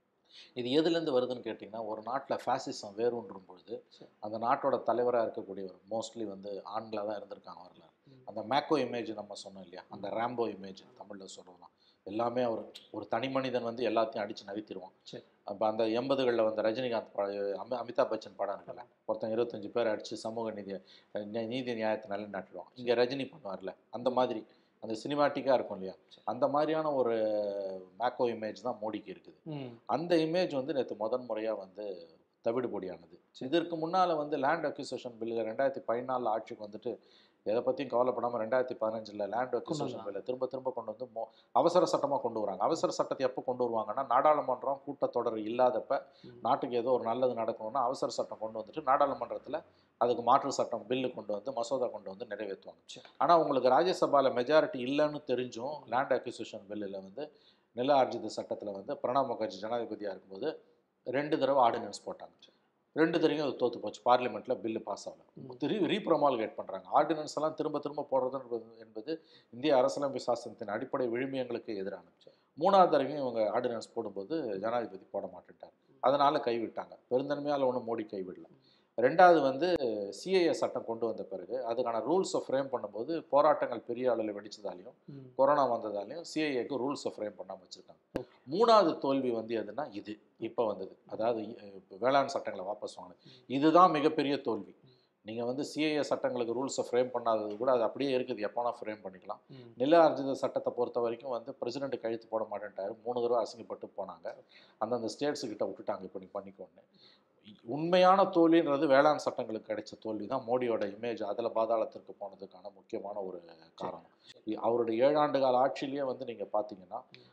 இது எதுலேருந்து வருதுன்னு கேட்டிங்கன்னா ஒரு நாட்டில் ஃபேசிசம் வேரூன்றும் பொழுது சரி. அந்த நாட்டோட தலைவராக இருக்கக்கூடியவர் மோஸ்ட்லி வந்து ஆண்களாக தான் இருந்திருக்காங்க வரல ம். அந்த மேக்கோ இமேஜ் நம்ம சொன்னோம் இல்லையா அந்த ரேம்போ இமேஜ் தமிழில் சொல்லலாம் எல்லாமே அவர் ஒரு தனி மனிதன் வந்து எல்லாத்தையும் அடித்து நகர்த்திடுவான் சரி. அப்போ அந்த எண்பதுகளில் வந்த ரஜினிகாந்த் படம் அமி அமிதாப் பச்சன் படம் இருக்குல்ல ஒருத்தன் இருபத்தஞ்சு பேர் அடித்து சமூக நீதி நி- நீதி நியாயத்தை நிலைநாட்டிடுவான் இங்கே ரஜினி பண்ணுவார்ல அந்த மாதிரி அந்த சினிமாட்டிக்காக இருக்கும் இல்லையா அந்த மாதிரியான ஒரு மேக்கோ இமேஜ் தான் மோடிக்கு இருக்குது ம். அந்த இமேஜ் வந்து நேற்று முதன் முறையாக வந்து தவிடுபொடியானது இதற்கு முன்னால் வந்து லேண்ட் அக்யூசேஷன் பில்லில் ரெண்டாயிரத்தி பதினாலில் ஆட்சிக்கு வந்துட்டு எதை பற்றியும் கவலைப்படாமல் ரெண்டாயிரத்தி பதினஞ்சில் லேண்ட் அக்யூசேஷன் வந்தாங்க. பில்லை திரும்ப திரும்ப கொண்டு வந்து மோ அவசர சட்டமாக கொண்டு வராங்க அவசர சட்டத்தை எப்போ கொண்டு வருவாங்கன்னா நாடாளுமன்றம் கூட்டத்தொடர் இல்லாதப்ப ம். நாட்டுக்கு ஏதோ ஒரு நல்லது நடக்கணும்னா அவசர சட்டம் கொண்டு வந்துட்டு நாடாளுமன்றத்தில் அதுக்கு மாற்று சட்டம் பில்லு கொண்டு வந்து மசோதா கொண்டு வந்து நிறைவேற்றுவாங்க ஆனால் உங்களுக்கு ராஜ்யசபாவில் மெஜாரிட்டி இல்லைன்னு தெரிஞ்சும் லேண்ட் அக்யூசேஷன் பில்லில் வந்து நில ஆர்ஜித சட்டத்தில் வந்து பிரணாப் முகர்ஜி ஜனாதிபதியாக இருக்கும்போது ரெண்டு தடவை ஆர்டினன்ஸ் போட்டாங்க ரெண்டு தடவையும் அது தோற்று போச்சு பார்லிமெண்ட்டில் பில்லு பாஸ் ஆகல ம். திரு ரீப்ரமால்கேட் பண்ணுறாங்க ஆர்டினன்ஸ் எல்லாம் திரும்ப திரும்ப போடுறது என்பது- என்பது இந்திய அரசியலமைப்பு சாசனத்தின் அடிப்படை விழுமியங்களுக்கு எதிரானது மூணாவது தடவையும் இவங்க ஆர்டினன்ஸ் போடும்போது ஜனாதிபதி போட மாட்டேன்ட்டார் அதனால கைவிட்டாங்க பெருந்தன்மையால் ஒன்றும் மோடி கைவிடல ரெண்டாவது வந்து சிஏஏ சட்டம் கொண்டு வந்த பிறகு அதுக்கான ரூல்ஸை ஃப்ரேம் பண்ணும்போது போராட்டங்கள் பெரிய அளவில் வெடிச்சதாலையும் ம். கொரோனா வந்ததாலையும் சிஐஏக்கு ரூல்ஸை ஃப்ரேம் பண்ணாமல் வச்சுருக்காங்க மூணாவது தோல்வி வந்து எதுனா இது இப்போ வந்தது அதாவது அஹ், இப்ப வேளாண் சட்டங்களை வாபஸ் வாங்கினது இதுதான் மிகப்பெரிய தோல்வி நீங்கள் வந்து சிஐஏ சட்டங்களுக்கு ரூல்ஸை ஃப்ரேம் பண்ணாதது கூட அது அப்படியே இருக்குது எப்போனா ஃப்ரேம் பண்ணிக்கலாம் ம். நில ஆர்ஜித சட்டத்தை பொறுத்த வரைக்கும் வந்து பிரசிடென்ட் கழுத்து போட மாட்டேன்ட்டாரு மூணு தடவை அசிங்கப்பட்டு போனாங்க அந்தந்த ஸ்டேட்ஸு கிட்ட விட்டுட்டாங்க இப்போ நீ பண்ணிக்கோன்னு உண்மையான தோல்வின்றது வேளாண் சட்டங்களுக்கு கிடைச்ச தோல்வி தான் மோடியோட இமேஜ் அதில் பாதாளத்திற்கு போனதுக்கான முக்கியமான ஒரு காரணம் இ- அவருடைய ஏழாண்டு கால ஆட்சியிலேயே வந்து நீங்கள் பார்த்தீங்கன்னா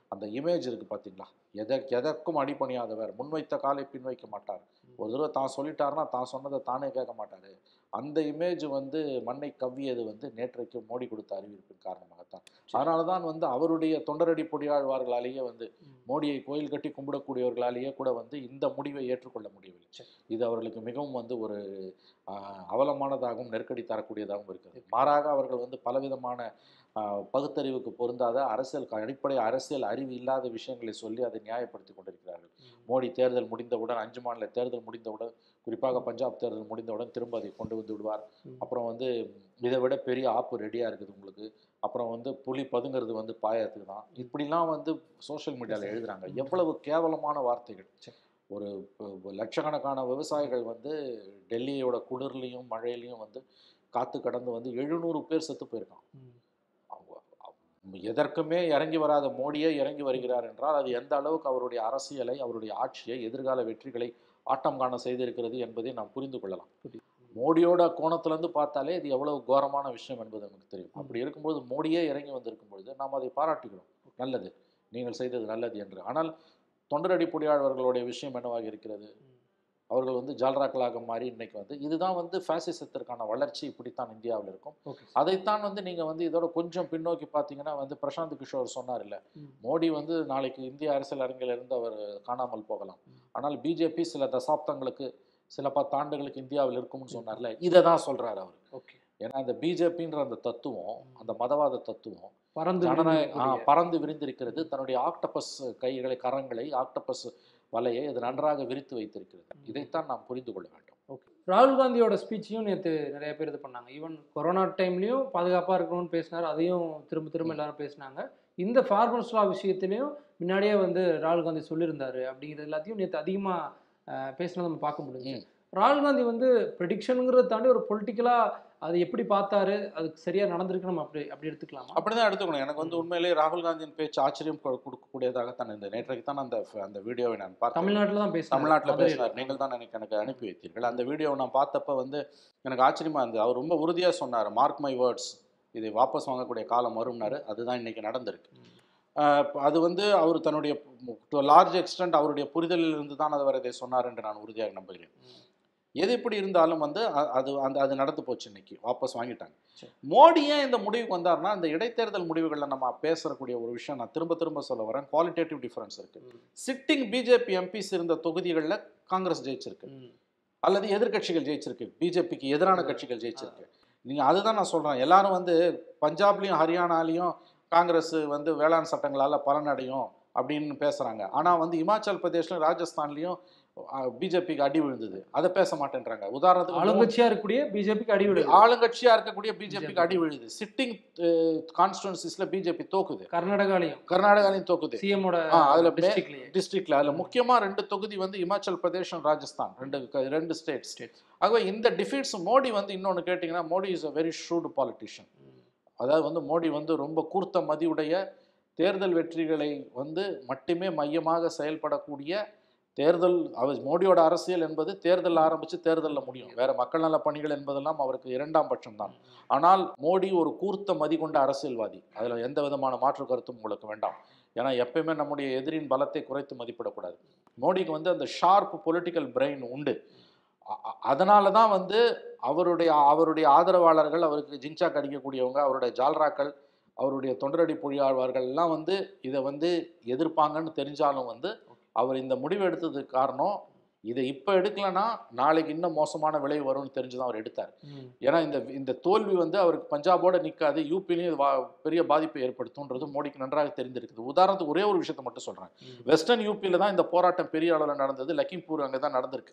அந்த இமேஜ் இருக்குது பார்த்தீங்களா எதற்கு எதற்கும் அடிபணியாதவர் முன்வைத்த காலை பின் வைக்க மாட்டார் ஒரு தடவை தான் சொல்லிட்டாருன்னா தான் சொன்னதை தானே கேட்க மாட்டார் அந்த இமேஜ் வந்து மண்ணை கவ்வியது வந்து நேற்றைக்கு மோடி கொடுத்த அறிவிப்பின் காரணமாகத்தான் அதனால தான் வந்து அவருடைய தொண்டரடி பொடியாழ்வார்களாலேயே வந்து மோடியை கோயில் கட்டி கும்பிடக்கூடியவர்களாலேயே கூட வந்து இந்த முடிவை ஏற்றுக்கொள்ள முடியவில்லை இது அவர்களுக்கு மிகவும் வந்து ஒரு ஆஹ், அவலமானதாகவும் நெருக்கடி தரக்கூடியதாகவும் இருக்கிறது மாறாக அவர்கள் வந்து பலவிதமான ஆஹ், பகுத்தறிவுக்கு பொருந்தாத அரசியல் அடிப்படை அரசியல் அறிவு இல்லாத விஷயங்களை சொல்லி அதை நியாயப்படுத்தி கொண்டிருக்கிறார்கள் மோடி தேர்தல் முடிந்தவுடன் அஞ்சு மாநில தேர்தல் முடிந்தவுடன் குறிப்பாக பஞ்சாப் தேர்தல் முடிந்தவுடன் திரும்ப அதை கொண்டு வந்து விடுவார் ம். அப்புறம் வந்து இதை விட பெரிய ஆப்பு ரெடியாக இருக்குது உங்களுக்கு அப்புறம் வந்து புலி பதுங்கிறது வந்து பாயத்துக்கு தான் இப்படிலாம் வந்து சோஷியல் மீடியாவில் எழுதுறாங்க எவ்வளவு கேவலமான வார்த்தைகள் ஒரு ப- லட்சக்கணக்கான விவசாயிகள் வந்து டெல்லியோட குளிர்லையும் மழையிலையும் வந்து காத்து கடந்து வந்து எழுநூறு பேர் செத்து போயிருக்கான் ம். அவங்க- அவங்க எதற்குமே இறங்கி வராத மோடியே இறங்கி வருகிறார் என்றால் அது எந்த அளவுக்கு அவருடைய அரசியலை அவருடைய ஆட்சியை எதிர்கால வெற்றிகளை ஆட்டம் காண செய்திருக்கிறது என்பதை நாம் புரிந்து கொள்ளலாம் புரியுது. மோடியோட கோணத்திலேருந்து பார்த்தாலே இது எவ்வளவு கோரமான விஷயம் என்பது நமக்கு தெரியும் அப்படி இருக்கும்போது மோடியே இறங்கி வந்திருக்கும் பொழுது நாம் அதை பாராட்டுகிறோம் நல்லது நீங்கள் செய்தது நல்லது என்று ஆனால் தொண்டரடி பொடியாளர்களுடைய விஷயம் என்னவாக இருக்கிறது அவர்கள் வந்து ஜால்ராக்களாக மாறி இன்னைக்கு வந்து இதுதான் வந்து ஃபேசிசத்திற்கான வளர்ச்சி இப்படித்தான் இந்தியாவில் இருக்கும் ஓகே அதைத்தான் வந்து நீங்கள் வந்து இதோட கொஞ்சம் பின்னோக்கி பார்த்தீங்கன்னா வந்து பிரசாந்த் கிஷோர் சொன்னார் இல்லை ம். மோடி வந்து நாளைக்கு இந்திய அரசியல் அரங்கிலிருந்து அவர் காணாமல் போகலாம் ஆனால் பிஜேபி சில தசாப்தங்களுக்கு சில பத்தாண்டுகளுக்கு இந்தியாவில் இருக்கும்னு சொன்னார்ல இதை தான் சொல்றாரு அவர் ஓகே ஏன்னா அந்த பிஜேபின்ற அந்த தத்துவம் அந்த மதவாத தத்துவம் பறந்து ஜனநாயக ஆ, விரிந்திருக்கக்கூடிய- பறந்து விரிந்திருக்கிறது தன்னுடைய ஆக்டபஸ் கைகளை கரங்களை ஆக்டபஸ் வலையை அது நன்றாக விரித்து வைத்திருக்கிறது இதைத்தான் நாம் புரிந்து கொள்ள வேண்டும் ஓகே ராகுல் காந்தியோட ஸ்பீச்சையும் நேற்று நிறைய பேர் இது பண்ணாங்க ஈவன் கொரோனா டைம்லையும் பாதுகாப்பாக இருக்கணும்னு பேசினார் அதையும் திரும்ப திரும்ப எல்லாரும் பேசினாங்க இந்த ஃபார்மர்ஸ் லா விஷயத்துலையும் முன்னாடியே வந்து ராகுல் காந்தி சொல்லியிருந்தாரு அப்படிங்கிறது எல்லாத்தையும் நேற்று அதிகமாக பேசினதை நம்ம பார்க்க முடிஞ்சு ம். ராகுல் காந்தி வந்து ப்ரெடிக்ஷனுங்கிறத தாண்டி ஒரு பொலிட்டிக்கலாக அது எப்படி பார்த்தாரு அதுக்கு சரியாக நடந்திருக்கு நம்ம அப்படி அப்படி எடுத்துக்கலாமா அப்படிதான் எடுத்துக்கணும் எனக்கு வந்து உண்மையிலேயே ராகுல் காந்தியின் பேச்சு ஆச்சரியம் கொ- கொடுக்கக்கூடியதாகத்தான் இந்த நேற்றைக்கு தான் அந்த அந்த வீடியோவை நான் பார்த்தேன் தமிழ்நாட்டில் தான் பேசினார் தமிழ்நாட்டில் மதுரையில. பேசினார் நீங்கள் தான் எனக்கு எனக்கு அனுப்பி வைத்தீர்கள் அந்த வீடியோவை நான் பார்த்தப்ப வந்து எனக்கு ஆச்சரியமா இருந்தது அவர் ரொம்ப உறுதியாக சொன்னார் மார்க் மை வேர்ட்ஸ் இதை வாபஸ் வாங்கக்கூடிய காலம் வரும்னாரு அதுதான் இன்னைக்கு நடந்திருக்கு ஆஹ் இப்ப அது வந்து அவர் தன்னுடைய டு லார்ஜ் எக்ஸ்டென்ட் அவருடைய புரிதலில் இருந்து தான் அவர் இதை சொன்னார் என்று நான் உறுதியாக நம்புகிறேன் எது எப்படி இருந்தாலும் வந்து அ- அது அந்த அது நடந்து போச்சு இன்னைக்கு வாபஸ் வாங்கிட்டாங்க சரி. மோடி ஏன் இந்த முடிவுக்கு வந்தார்னா இந்த இடைத்தேர்தல் முடிவுகளில் நம்ம பேசக்கூடிய ஒரு விஷயம் நான் திரும்ப திரும்ப சொல்ல வரேன் குவாலிட்டேட்டிவ் டிஃபரன்ஸ் இருக்கு ம். சிட்டிங் பிஜேபி எம்பிஸ் இருந்த தொகுதிகளில் காங்கிரஸ் ஜெயிச்சிருக்கு ம். அல்லது எதிர்க்கட்சிகள் ஜெயிச்சிருக்கு பிஜேபிக்கு எதிரான கட்சிகள் ஜெயிச்சிருக்கு நீங்கள் அதுதான் நான் சொல்கிறேன் எல்லாரும் வந்து பஞ்சாப்லேயும் ஹரியானாலையும் காங்கிரஸ் வந்து வேளாண் சட்டங்களால் பலனடையும் அப்படின்னு பேசுகிறாங்க ஆனால் வந்து இமாச்சல் பிரதேஷ்லையும் ராஜஸ்தான்லேயும் பிஜேபிக்கு அடி விழுந்தது அதை பேச மாட்டேன்றாங்க உதாரணத்துக்கு மூணு- ஆளுங்கட்சியாக இருக்கக்கூடிய பிஜேபிக்கு அடி விடுது ஆளுங்கட்சியா இருக்கக்கூடிய பிஜேபிக்கு அடி விழுது சிட்டிங் கான்ஸ்டுவன்சிஸ்ல பிஜேபி தோக்குது கர்நாடகாலையும் கர்நாடகாலையும் தோக்குது சிஎமோட ஆ, அதுல மே- டிஸ்ட்ரிக்ட்லயே டிஸ்ட்ரிக்ட்ல அதுல முக்கியமா ரெண்டு தொகுதி வந்து இமாச்சல் பிரதேஷ் and ராஜஸ்தான் ரெண்டு க- ரெண்டு ஸ்டேட்ஸ் States. ஆகவே இந்த டிஃபீட்ஸ் மோடி வந்து இன்னொன்னு கேட்டிங்கன்னா Modi is a very shrewd politician அதாவது வந்து மோடி வந்து ரொம்ப கூர்த்த மதியுடைய தேர்தல் வெற்றிகளை வந்து மட்டுமே மையமாக செயல்படக்கூடிய தேர்தல் அவர் மோடியோட அரசியல் என்பது தேர்தல் ஆரம்பித்து தேர்தலில் முடியும் வேற மக்கள் நல பணிகள் என்பதெல்லாம் அவருக்கு இரண்டாம் பட்சம் தான் ஆனால் மோடி ஒரு கூர்த்த மதி கொண்ட அரசியல்வாதி அதில் எந்த விதமான மாற்று கருத்தும் உங்களுக்கு வேண்டாம் ஏன்னா எப்பயுமே நம்முடைய எதிரின் பலத்தை குறைத்து மதிப்பிடக்கூடாது மோடிக்கு வந்து அந்த ஷார்ப் பொலிட்டிக்கல் பிரெயின் உண்டு அ- அ- அதனால தான் வந்து அவருடைய அவருடைய ஆதரவாளர்கள் அவருக்கு ஜிங்சாக் அடிக்கக்கூடியவங்க அவருடைய ஜால்ராக்கள் அவருடைய தொண்டரடி பொழியாழ்வார்கள் எல்லாம் வந்து இதை வந்து எதிர்ப்பாங்கன்னு தெரிஞ்சாலும் வந்து அவர் இந்த முடிவு எடுத்ததுக்கு காரணம் இதை இப்போ எடுக்கலைன்னா நாளைக்கு இன்னும் மோசமான விளைவு வரும்னு தெரிஞ்சு தான் அவர் எடுத்தார் ம். ஏன்னா இந்த இந்த தோல்வி வந்து அவருக்கு பஞ்சாபோட நிற்காது யூபிலையும் இது வா- பெரிய பாதிப்பை ஏற்படுத்தும்ன்றது மோடிக்கு நன்றாக தெரிந்திருக்குது உதாரணத்துக்கு ஒரே ஒரு விஷயத்தை மட்டும் சொல்கிறேன் ம். வெஸ்டர்ன் யூபியில் தான் இந்த போராட்டம் பெரிய அளவில் நடந்தது லக்கிம்பூர் அங்கே தான் நடந்திருக்கு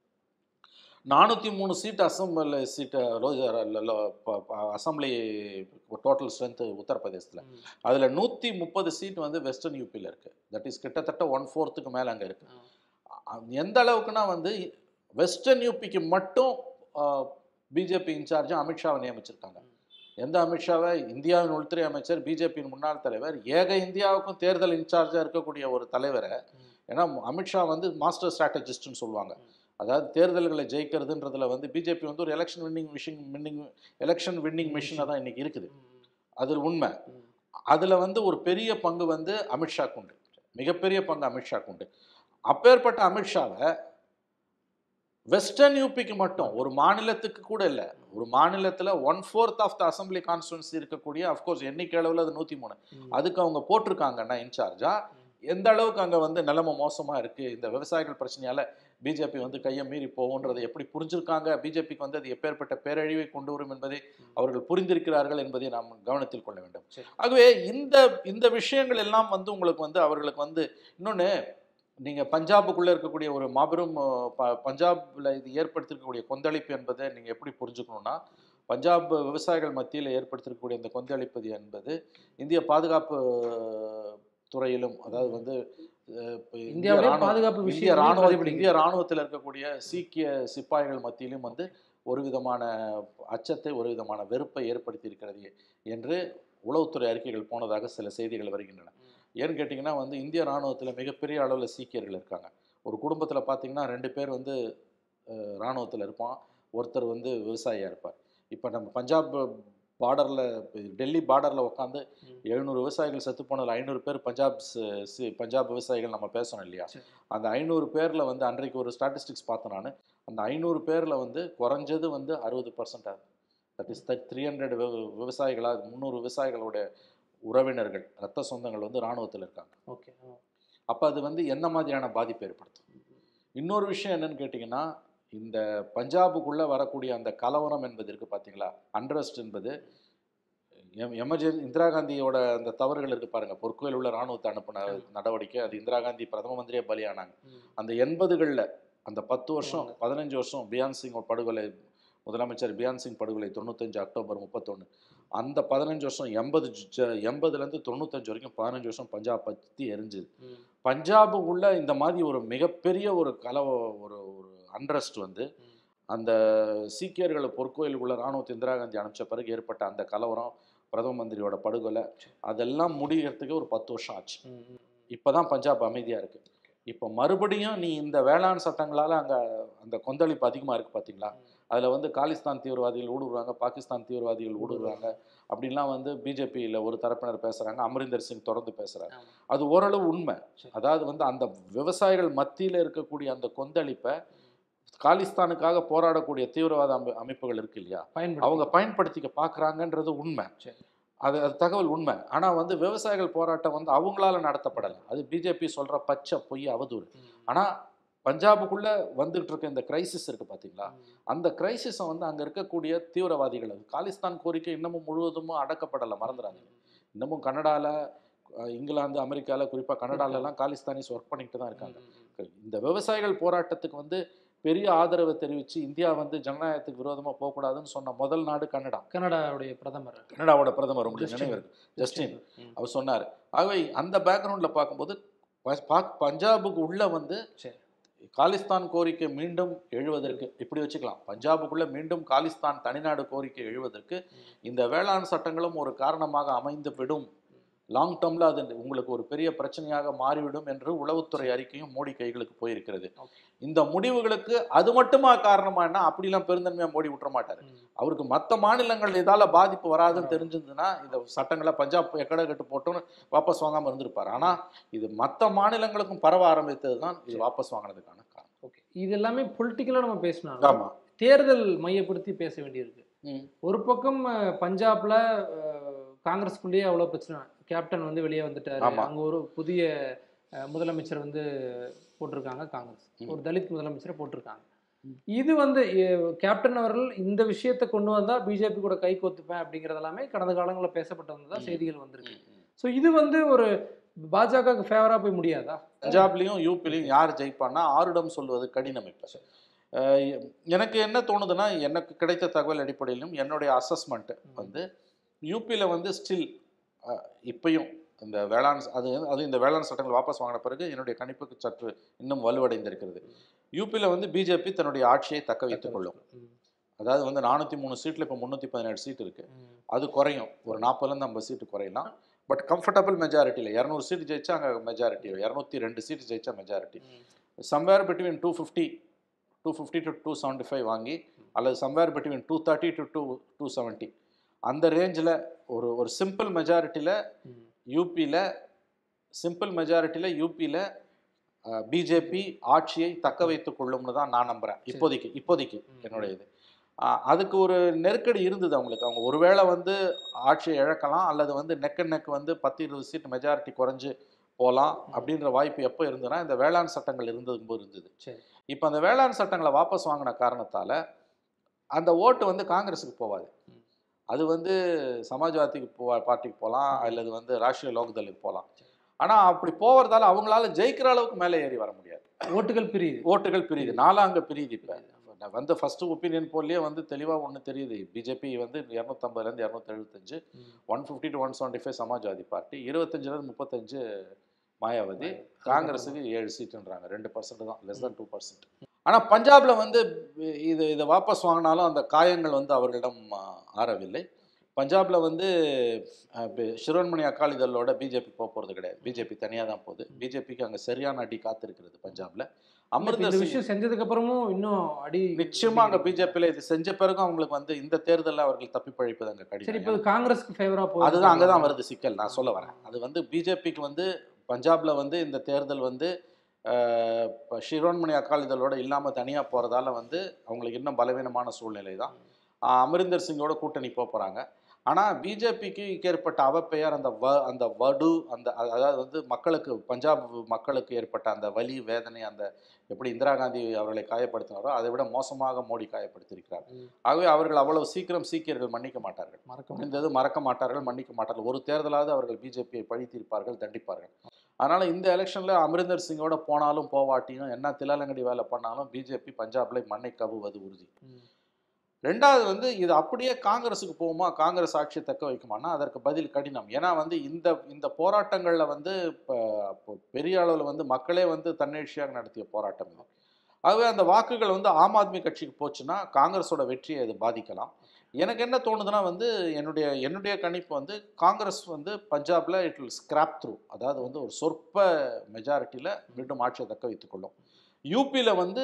நானூற்றி மூணு seat assembly seat assembly total strength உத்தரப்பிரதேசத்தில் ம். அதில் நூற்றி முப்பது சீட் வந்து வெஸ்டர்ன் யூபியில் இருக்குது தட் இஸ் கிட்டத்தட்ட ஒன் ஃபோர்த்துக்கு மேலே அங்கே இருக்குது ஆ. எந்த அளவுக்குன்னா வந்து வெஸ்டர்ன் யூபிக்கு மட்டும் பிஜேபி இன்சார்ஜ் அமித்ஷாவை நியமிச்சிருக்காங்க எந்த அமித்ஷாவை இந்தியாவின் உள்துறை அமைச்சர் பிஜேபியின் முன்னாள் தலைவர் ஏக இந்தியாவுக்கும் தேர்தல் இன்சார்ஜாக இருக்கக்கூடிய ஒரு தலைவரை ம். ஏன்னா அமித்ஷா வந்து மாஸ்டர் ஸ்ட்ராட்டஜிஸ்ட்னு சொல்லுவாங்க அதாவது தேர்தல்களை ஜெயிக்கிறதுன்றதுல வந்து பிஜேபி வந்து ஒரு election winning machine winning election winning மிஷினாக தான் இன்னைக்கு இருக்குது ம். அது உண்மை ம். அதில் வந்து ஒரு பெரிய பங்கு வந்து அமித்ஷாக்கு உண்டு மிகப்பெரிய பங்கு அமித்ஷாக்கு உண்டு அப்பேற்பட்ட அமித்ஷாவை வெஸ்டர்ன் யூபிக்கு மட்டும் ஒரு மாநிலத்துக்கு கூட இல்லை ஒரு மாநிலத்தில் one fourth of the assembly constituency இருக்கக்கூடிய அஃப்கோர்ஸ் எண்ணிக்கை அளவில் அது நூற்றி மூணு ம். அதுக்கு அவங்க போட்டிருக்காங்கன்னா இன்சார்ஜா எந்த அளவுக்கு அங்கே வந்து நிலைமை மோசமாக இருக்குது இந்த விவசாயிகள் பிரச்சனையால் பிஜேபி வந்து கையை மீறி போகுன்றதை எப்படி புரிஞ்சிருக்காங்க பிஜேபிக்கு வந்து அது எப்பேற்பட்ட பேரழிவை கொண்டு வரும் என்பதை அவர்கள் புரிந்திருக்கிறார்கள் என்பதை நாம் கவனத்தில் கொள்ள வேண்டும் சரி. ஆகவே இந்த இந்த விஷயங்கள் எல்லாம் வந்து உங்களுக்கு வந்து அவர்களுக்கு வந்து இன்னொன்று நீங்கள் பஞ்சாபுக்குள்ளே இருக்கக்கூடிய ஒரு மாபெரும் அஹ், ப பஞ்சாபில் இது ஏற்படுத்தியிருக்கக்கூடிய கொந்தளிப்பு என்பதை நீங்கள் எப்படி புரிஞ்சுக்கணும்னா பஞ்சாப் விவசாயிகள் மத்தியில் ஏற்படுத்தியிருக்கக்கூடிய இந்த கொந்தளிப்பது என்பது இந்திய பாதுகாப்பு அஹ், துறையிலும் அதாவது வந்து அஹ், இப்ப இந்திய இந்தியாவுடைய ராணுவ- பாதுகாப்பு இந்திய விஷயம் ராணுவ இந்திய ராணுவத்தில் இருக்கக்கூடிய சீக்கிய சிப்பாய்கள் மத்தியிலும் வந்து ஒரு விதமான அச்சத்தை ஒரு விதமான வெறுப்பை ஏற்படுத்தி இருக்கிறது என்று உளவுத்துறை அறிக்கைகள் போனதாக சில செய்திகள் வருகின்றன ஏன்னு கேட்டிங்கன்னா வந்து இந்திய ராணுவத்தில் மிகப்பெரிய அளவில் சீக்கியர்கள் இருக்காங்க ஒரு குடும்பத்தில் பார்த்தீங்கன்னா ரெண்டு பேர் வந்து இராணுவத்தில் இருப்பான் ஒருத்தர் வந்து விவசாயியாக இருப்பார் இப்போ நம்ம பஞ்சாப் பார்டரில் டெல்லி பார்டரில் உட்காந்து ம். எழுநூறு விவசாயிகள் செத்து போனதில் ஐநூறு பேர் பஞ்சாப் சி- சி- பஞ்சாப் விவசாயிகள் நம்ம பேசணும் இல்லையா சரி. அந்த ஐநூறு பேரில் வந்து அன்றைக்கு ஒரு ஸ்டாட்டிஸ்டிக்ஸ் பார்த்தேன் நான் அந்த ஐநூறு பேரில் வந்து குறைஞ்சது வந்து அறுபது percent that is that three hundred விவசாயிகளாக முந்நூறு விவசாயிகளோட உறவினர்கள் ரத்த சொந்தங்கள் வந்து இராணுவத்தில் இருக்காங்க ஓகே அப்போ அது வந்து எந்த மாதிரியான பாதிப்பை ஏற்படுத்தும் இன்னொரு விஷயம் என்னன்னு கேட்டிங்கன்னா இந்த பஞ்சாபுக்குள்ளே வரக்கூடிய அந்த கலவரம் என்பது இருக்குது பார்த்தீங்களா அண்ட்ரஸ்ட் என்பது எம் எமர்ஜென்சி இந்திரா காந்தியோட அந்த தவறுகள் இருக்குது பாருங்கள் பொற்கோயில் உள்ள இராணுவத்தை அனுப்பின நடவடிக்கை அது இந்திரா காந்தி பிரதம மந்திரியே பலியானாங்க அந்த எண்பதுகளில் அந்த பத்து வருஷம் ஆமாங்க. பதினஞ்சு வருஷம் பியான் சிங் படுகொலை முதலமைச்சர் பியான் சிங் படுகொலை தொண்ணூத்தஞ்சு அக்டோபர் முப்பத்தொன்று அந்த பதினஞ்சு வருஷம் எண்பது எண்பதுலேருந்து தொண்ணூத்தஞ்சு வரைக்கும் பதினஞ்சு வருஷம் பஞ்சாப் பற்றி எரிஞ்சுது பஞ்சாப் உள்ள இந்த மாதிரி ஒரு மிகப்பெரிய ஒரு கலவ ஒரு ஒரு அண்ட்ரஸ்ட் வந்து அந்த சீக்கியர்களை பொற்கோயிலுக்குள்ள ராணுவத்தை இந்திரா காந்தி அனுப்பிச்ச பிறகு ஏற்பட்ட அந்த கலவரம் பிரதம மந்திரியோட படுகொலை அதெல்லாம் முடிகிறதுக்கு ஒரு பத்து வருஷம் ஆச்சு இப்போ தான் பஞ்சாப் அமைதியாக இருக்குது இப்போ மறுபடியும் நீ இந்த வேளாண் சட்டங்களால் அங்கே அந்த கொந்தளிப்பு அதிகமாக இருக்குது பார்த்தீங்களா அதில் வந்து காலிஸ்தான் தீவிரவாதிகள் ஊடுருவாங்க பாகிஸ்தான் தீவிரவாதிகள் ஊடுருவாங்க அப்படின்லாம் வந்து பிஜேபியில் ஒரு தரப்பினர் பேசுகிறாங்க அமரிந்தர் சிங் தொடர்ந்து பேசுகிறாங்க ஆமா. அது ஓரளவு உண்மை சரி. அதாவது வந்து அந்த விவசாயிகள் மத்தியில் இருக்கக்கூடிய அந்த கொந்தளிப்பை காலிஸ்தானுக்காக போராடக்கூடிய தீவிரவாத அமை அமைப்புகள் இருக்கு இல்லையா அவங்க அவங்க பயன்படுத்திக்க பார்க்குறாங்கன்றது உண்மை சரி. அது அது தகவல் உண்மை ஆனால் வந்து விவசாயிகள் போராட்டம் வந்து அவங்களால நடத்தப்படலை அது பிஜேபி சொல்கிற பச்சை பொய் அவதூறு ஆனால் பஞ்சாபுக்குள்ளே வந்துகிட்டு இருக்க இந்த கிரைசிஸ் இருக்குது பார்த்தீங்களா அந்த கிரைசிஸை வந்து அங்கே இருக்கக்கூடிய தீவிரவாதிகள் அது காலிஸ்தான் கோரிக்கை இன்னமும் முழுவதும் அடக்கப்படலை மறந்துடாதீங்க இன்னமும் கனடாவில் இங்கிலாந்து அமெரிக்காவில் குறிப்பாக கனடாலெல்லாம் காலிஸ்தானிஸ் ஒர்க் பண்ணிக்கிட்டு தான் இருக்காங்க இந்த விவசாயிகள் போராட்டத்துக்கு வந்து பெரிய ஆதரவை தெரிவித்து இந்தியா வந்து ஜனநாயகத்துக்கு விரோதமாக போகக்கூடாதுன்னு சொன்ன முதல் நாடு கனடா கனடாவுடைய பிரதமர் கனடாவோட பிரதமர் உங்களுக்கு ஜஸ்டின். நினைவு இருக்கு ஜஸ்டின் ம். அவர் சொன்னார் ஆகவே அந்த பேக்ரவுண்டில் பார்க்கும்போது ப- பாக்- பஞ்சாபுக்கு உள்ள வந்து சரி. காலிஸ்தான் கோரிக்கை மீண்டும் எழுவதற்கு இப்படி வச்சுக்கலாம் பஞ்சாபுக்குள்ள மீண்டும் காலிஸ்தான் தனிநாடு கோரிக்கை எழுவதற்கு இந்த வேளாண் சட்டங்களும் ஒரு காரணமாக அமைந்து விடும் லாங் டேர்மில் அது உங்களுக்கு ஒரு பெரிய பிரச்சனையாக மாறிவிடும் என்று உளவுத்துறை அறிக்கையும் மோடி கைகளுக்கு போயிருக்கிறது Okay. இந்த முடிவுகளுக்கு அது மட்டுமா காரணமானா அப்படிலாம் பெருந்தன்மையாக மோடி விட்டுற மாட்டார் ம். அவருக்கு மற்ற மாநிலங்கள் இதால பாதிப்பு வராதுன்னு வராது. தெரிஞ்சிருந்ததுன்னா இந்த சட்டங்களை பஞ்சாப் எக்கட கட்டு போட்டோன்னு வாபஸ் வாங்காம இருந்திருப்பாரு ஆனா இது மற்ற மாநிலங்களுக்கும் பரவ ஆரம்பித்தது தான் இது வாபஸ் வாங்கினதுக்கான காரணம் ஓகே இது எல்லாமே பொலிட்டிக்கலாக நம்ம பேசினாலும் ஆமா தேர்தல் மையப்படுத்தி பேச வேண்டியிருக்கு ம். ஒரு பக்கம் அஹ், பஞ்சாப்ல அஹ், காங்கிரஸ்குள்ளேயே அவ்வளோ பிரச்சனை கேப்டன் வந்து வெளியே வந்துட்டாரு ஆமா. அங்க ஒரு புதிய அஹ், முதலமைச்சர் வந்து போட்டிருக்காங்க காங்கிரஸ் ம். ஒரு தலித் முதலமைச்சரை போட்டிருக்காங்க ம். இது வந்து அஹ், கேப்டன் அவர்கள் இந்த விஷயத்தை கொண்டு வந்தா பிஜேபி கூட கை கோத்துப்பேன் அப்படிங்கிறது எல்லாமே கடந்த காலங்களில் பேசப்பட்டு வந்ததா ம். செய்திகள் வந்திருக்கு ம், ம். ஸோ இது வந்து ஒரு பாஜகவுக்கு ஃபேவரா போய் முடியாதா பஞ்சாப்லயும் யூபிலையும் யார் ஜெயிப்பான்னா ஆருடம் சொல்வது கடினம் இப்ப அஹ் எனக்கு என்ன தோணுதுன்னா எனக்கு கிடைத்த தகவல் அடிப்படையிலும் என்னுடைய அசஸ்மெண்ட் வந்து யூபியில் வந்து ஸ்டில் இப்பயும் இந்த வேளாண் அது அது இந்த வேளாண் சட்டங்கள் வாபஸ் வாங்கின பிறகு என்னுடைய கணிப்புக்கு சற்று இன்னும் வலுவடைந்திருக்கிறது யூபியில் வந்து பிஜேபி தன்னுடைய ஆட்சியை தக்க வைத்துக் கொள்ளும் ம். அதாவது வந்து நானூற்றி மூணு சீட்டில் இப்போ முந்நூற்றி பதினேழு சீட் இருக்குது ம். அது குறையும் ஒரு நாற்பதுலேருந்து ஐம்பது சீட்டு குறையலாம் பட் கம்ஃபர்டபுள் மெஜாரிட்டியில் இரநூறு சீட் ஜெயிச்சா அங்கே மெஜாரிட்டி இரநூத்தி ரெண்டு சீட் ஜெயிச்சா மெஜாரிட்டி ம். Somewhere between two fifty two fifty to two seventy five வாங்கி அல்லது somewhere between two thirty to two two seventy அந்த ரேஞ்சில் ஒரு ஒரு சிம்பிள் மெஜாரிட்டியில் ம். யூபியில் சிம்பிள் மெஜாரிட்டியில் யூபியில் பிஜேபி ஆட்சியை தக்க வைத்துக் கொள்ளும்னு தான் நான் நம்புகிறேன் இப்போதைக்கு இப்போதைக்கு ம். என்னுடைய இது ஆஹ் அதுக்கு ஒரு நெருக்கடி இருந்தது அவங்களுக்கு அவங்க ஒருவேளை வந்து ஆட்சியை இழக்கலாம் அல்லது வந்து நெக் அண்ட் நெக் வந்து பத்து இருபது சீட் மெஜாரிட்டி குறைஞ்சு போகலாம் அப்படின்ற வாய்ப்பு எப்போ இருந்ததுன்னா இந்த வேளாண் சட்டங்கள் இருந்தது போது இருந்தது சரி இப்போ அந்த வேளாண் சட்டங்களை வாபஸ் வாங்கின காரணத்தால் அந்த ஓட்டு வந்து காங்கிரஸுக்கு போகாது ம். அது வந்து சமாஜ்வாதிக்கு போ பார்ட்டிக்கு போகலாம் அல்லது வந்து ராஷ்ட்ரிய லோக்தளுக்கு போகலாம் ஆனால் அப்படி போகிறதால அவங்களால ஜெயிக்கிற அளவுக்கு மேலே ஏறி வர முடியாது ஓட்டுகள் பிரியுது ஓட்டுகள் பிரியுது நாலாங்க பிரியுது இப்போ வந்து ஃபர்ஸ்ட் ஒப்பீனியன் போல்லேயே வந்து தெளிவாக ஒன்று தெரியுது பிஜேபி வந்து இரநூத்தம்பதுலேருந்து இரநூத்தி எழுபத்தஞ்சு ம். One fifty to one seventy five Samajwadi party இருபத்தஞ்சிலேருந்து முப்பத்தஞ்சு மாயாவதி மாயாவதி. காங்கிரஸுக்கு ஏழு சீட்டுன்றாங்க ரெண்டு பர்சன்ட் தான் லெஸ் than டூ பர்சன்ட் ஆனால் பஞ்சாபில் வந்து இது இதை வாபஸ் வாங்கினாலும் அந்த காயங்கள் வந்து அவர்களிடம் ஆ, ஆறவில்லை பஞ்சாபில் வந்து அஹ், பி- சிரோன்மணி அகாலிதளோட பிஜேபி போக போகிறது கிடையாது பிஜேபி தனியாக தான் போகுது பிஜேபிக்கு அங்கே சரியான அடி காத்திருக்கிறது பஞ்சாபில் இப்ப அமிர்தர் இந்த சிங் விஷயம் செஞ்சதுக்கு அப்புறமும் இன்னும் அடி நிச்சயமா அங்க பிஜேபியில இது செஞ்ச பிறகும் அவங்களுக்கு வந்து இந்த தேர்தலில் அவர்கள் தப்பி பழிப்பது அங்க சரி கடினம் இப்போ காங்கிரஸ்க்கு ஃபேவரா போகுது அதுதான் அங்கதான் வருது சிக்கல் நான் சொல்ல வரேன் அது வந்து பிஜேபிக்கு வந்து பஞ்சாப்ல வந்து இந்த தேர்தல் வந்து அஹ், இப்ப ஷிரோன்மணி அகாலிதளோட இல்லாம தனியா போறதால வந்து அவங்களுக்கு இன்னும் பலவீனமான சூழ்நிலை தான் அஹ், அமரிந்தர் சிங்கோட கூட்டணி போக போறாங்க ஆனா பிஜேபிக்கு ஏற்பட்ட அவப்பெயர் அந்த வ அந்த வடு அந்த அ- அதாவது வந்து மக்களுக்கு பஞ்சாப் மக்களுக்கு ஏற்பட்ட அந்த வலி வேதனை அந்த எப்படி இந்திரா காந்தி அவர்களை காயப்படுத்தினாரோ அதை விட மோசமாக மோடி காயப்படுத்தியிருக்கிறார் ம். ஆகவே அவர்கள் அவ்வளவு சீக்கிரம் சீக்கியர்கள் மன்னிக்க மாட்டார்கள் மறக்க முடியாது. முடிந்தது மறக்க மாட்டார்கள் மன்னிக்க மாட்டார்கள் ஒரு தேர்தலாவது அவர்கள் பிஜேபியை பழித்தீர்ப்பார்கள் தண்டிப்பார்கள் அதனால இந்த எலெக்ஷன்ல அமரிந்தர் சிங்கோட போனாலும் போவாட்டியும் என்ன திலாலங்கடி வேலை பண்ணாலும் பிஜேபி பஞ்சாப்ல மண்ணை கவுவது உறுதி ம். ரெண்டாவது வந்து இது அப்படியே காங்கிரஸுக்கு போகுமா காங்கிரஸ் ஆட்சியை தக்க வைக்குமானா அதற்கு பதில் கடினம் ஏன்னா வந்து இந்த இந்த போராட்டங்கள்ல வந்து இப்போ அப்போ பெரிய அளவில் வந்து மக்களே வந்து தன்னெழுச்சியாக நடத்திய போராட்டம் இது ஆகவே அந்த வாக்குகள் வந்து ஆம் ஆத்மி கட்சிக்கு போச்சுன்னா காங்கிரஸோட வெற்றியை அது பாதிக்கலாம் எனக்கு என்ன தோணுதுன்னா வந்து என்னுடைய என்னுடைய கணிப்பு வந்து காங்கிரஸ் வந்து பஞ்சாப்ல இட் வில் ஸ்கிராப் த்ரூ அதாவது வந்து ஒரு சொற்ப மெஜாரிட்டியில் மீண்டும் ஆட்சியை தக்க வைத்துக்கொள்ளும் யூபியில் வந்து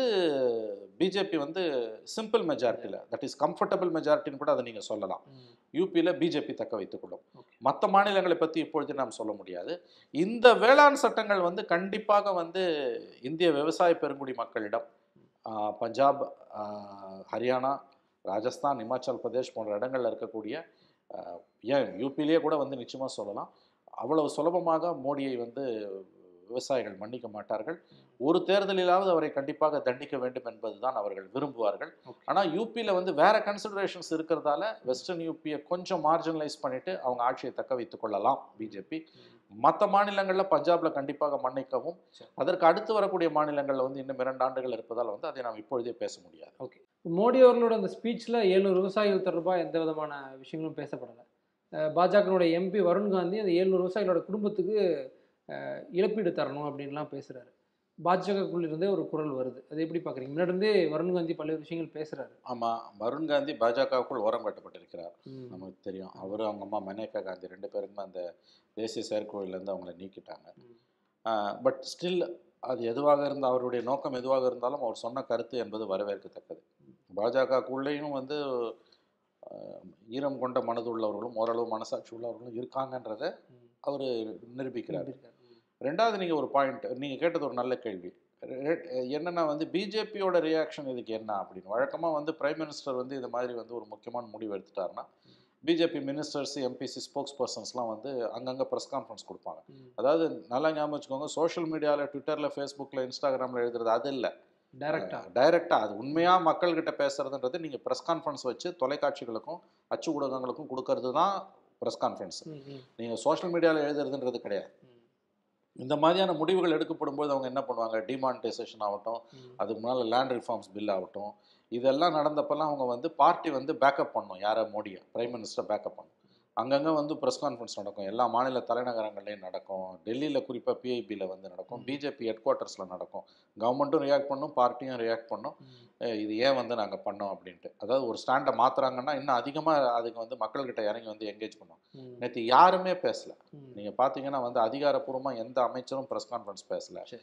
பிஜேபி வந்து சிம்பிள் மெஜாரிட்டியில் தட் இஸ் கம்ஃபர்டபுள் மெஜாரிட்டின்னு கூட அதை நீங்கள் சொல்லலாம் ம். யூபியில் பிஜேபி தக்க வைத்துக்கொள்ளும் Okay. மற்ற மாநிலங்களை பற்றி இப்பொழுது நாம் சொல்ல முடியாது இந்த வேளாண் சட்டங்கள் வந்து கண்டிப்பாக வந்து இந்திய விவசாய பெருங்குடி மக்களிடம் ஆஹ், பஞ்சாப் ஆஹ், ஹரியானா ராஜஸ்தான் இமாச்சல் பிரதேஷ் போன்ற இடங்கள்ல இருக்கக்கூடிய ஆஹ், ஏன் யூபிலேயே கூட வந்து நிச்சயமாக சொல்லலாம் அவ்வளவு சுலபமாக மோடியை வந்து விவசாயிகள் மன்னிக்க மாட்டார்கள் ஒரு தேர்தலிலாவது அவரை கண்டிப்பாக தண்டிக்க வேண்டும் என்பதுதான் அவர்கள் விரும்புவார்கள் Okay. ஆனால் யூபியில் வந்து வேற கன்சிடரேஷன்ஸ் இருக்கிறதால வெஸ்டர்ன் யூபியை கொஞ்சம் மார்ஜினலைஸ் பண்ணிட்டு அவங்க ஆட்சியை தக்க வைத்துக் கொள்ளலாம் பிஜேபி மற்ற மாநிலங்களில் பஞ்சாப்ல கண்டிப்பாக மன்னிக்கவும் சரி. அதற்கு அடுத்து வரக்கூடிய மாநிலங்களில் வந்து இன்னும் இரண்டு ஆண்டுகள் இருப்பதால் வந்து அதை நாம் இப்பொழுதே பேச முடியாது மோடி அவர்களோட அந்த ஸ்பீச்சில் ஏழ்நூறு விவசாயிகள் தொடர்பாக எந்த விதமான விஷயங்களும் பேசப்படலை பாஜகனுடைய எம்பி வருண் காந்தி அந்த ஏழ்நூறு விவசாயிகளோட குடும்பத்துக்கு அஹ், இழப்பீடு தரணும் அப்படின்லாம் பேசுகிறாரு பாஜகக்குள்ளிருந்தே ஒரு குரல் வருது அது எப்படி பார்க்குறீங்க முன்னாடி இருந்தே வருண் காந்தி பல்வேறு விஷயங்கள் பேசுகிறாரு ஆமாம் வருண் காந்தி பாஜகவுக்குள் ஓரம் கட்டப்பட்டிருக்கிறார் நமக்கு தெரியும் ம். அவரும் அவங்க அம்மா மனேகா காந்தி ரெண்டு பேருமே அந்த தேசிய செயற்குழுவிலேருந்து அவங்கள நீக்கிட்டாங்க ம். பட் ஸ்டில் அது எதுவாக இருந்தால் அவருடைய நோக்கம் எதுவாக இருந்தாலும் அவர் சொன்ன கருத்து என்பது வரவேற்கத்தக்கது பாஜகக்குள்ளேயும் வந்து ஆஹ், ஈரம் கொண்ட மனது உள்ளவர்களும் ஓரளவு மனசாட்சி உள்ளவர்களும் இருக்காங்கன்றதை அவர் நிரூபிக்கிறார் ரெண்டாவது நீங்கள் ஒரு பாயிண்ட் நீங்கள் கேட்டது ஒரு நல்ல கேள்வி ரெ- ரெ- என்னன்னா வந்து பிஜேபியோட ரியாக்ஷன் இதுக்கு என்ன அப்படின்னு வழக்கமாக வந்து பிரைம் மினிஸ்டர் வந்து இந்த மாதிரி வந்து ஒரு முக்கியமான முடிவு எடுத்துட்டாருன்னா பிஜேபி மினிஸ்டர்ஸ் எம்பிசி ஸ்போக்ஸ் பர்சன்ஸ்லாம் வந்து அங்கங்கே ப்ரெஸ் கான்ஃபரன்ஸ் கொடுப்பாங்க அதாவது நல்லா ஞாபகம் வச்சுக்கோங்க சோஷியல் மீடியாவில் ட்விட்டரில் ஃபேஸ்புக்கில் இன்ஸ்டாகிராமில் எழுதுறது அது இல்லை டைரக்டா டைரெக்டாக அது உண்மையாக மக்கள்கிட்ட பேசுறதுன்றது நீங்கள் ப்ரெஸ் கான்ஃபரன்ஸ் வச்சு தொலைக்காட்சிகளுக்கும் அச்சு ஊடகங்களுக்கும் கொடுக்கறது தான் ப்ரெஸ் கான்ஃபரன்ஸ் நீங்கள் சோஷியல் மீடியாவில் எழுதுறதுன்றது கிடையாது இந்த மாதிரியான முடிவுகள் எடுக்கப்படும் போது அவங்க என்ன பண்ணுவாங்க டிமானிட்டைசேஷன் ஆகட்டும் அதுக்கு முன்னால் லேண்ட் ரிஃபார்ம்ஸ் பில் ஆகட்டும் இதெல்லாம் நடந்தப்பெல்லாம் அவங்க வந்து பார்ட்டி வந்து பேக்கப் பண்ணும் யாரை மோடியை பிரைம் மினிஸ்டர் பேக்கப் பண்ணும் அங்கங்கே வந்து ப்ரெஸ் கான்ஃபரன்ஸ் நடக்கும் எல்லா மாநில தலைநகரங்கள்லையும் நடக்கும் டெல்லியில் குறிப்பாக பிஐபியில் வந்து நடக்கும் ம். பிஜேபி ஹெட் குவார்ட்டர்ஸில் நடக்கும் கவர்மெண்ட்டும் ரியாக்ட் பண்ணும் பார்ட்டியும் ரியாக்ட் பண்ணும் அஹ் இது ஏன் வந்து நாங்கள் பண்ணோம் அப்படின்ட்டு அதாவது ஒரு ஸ்டாண்டை மாற்றுறாங்கன்னா இன்னும் அதிகமாக அதுக்கு வந்து மக்கள்கிட்ட இறங்கி வந்து என்கேஜ் பண்ணும் நேற்று யாருமே பேசல நீங்கள் பார்த்தீங்கன்னா வந்து அதிகாரப்பூர்வமாக எந்த அமைச்சரும் ப்ரெஸ் கான்ஃபரன்ஸ் பேசல சரி.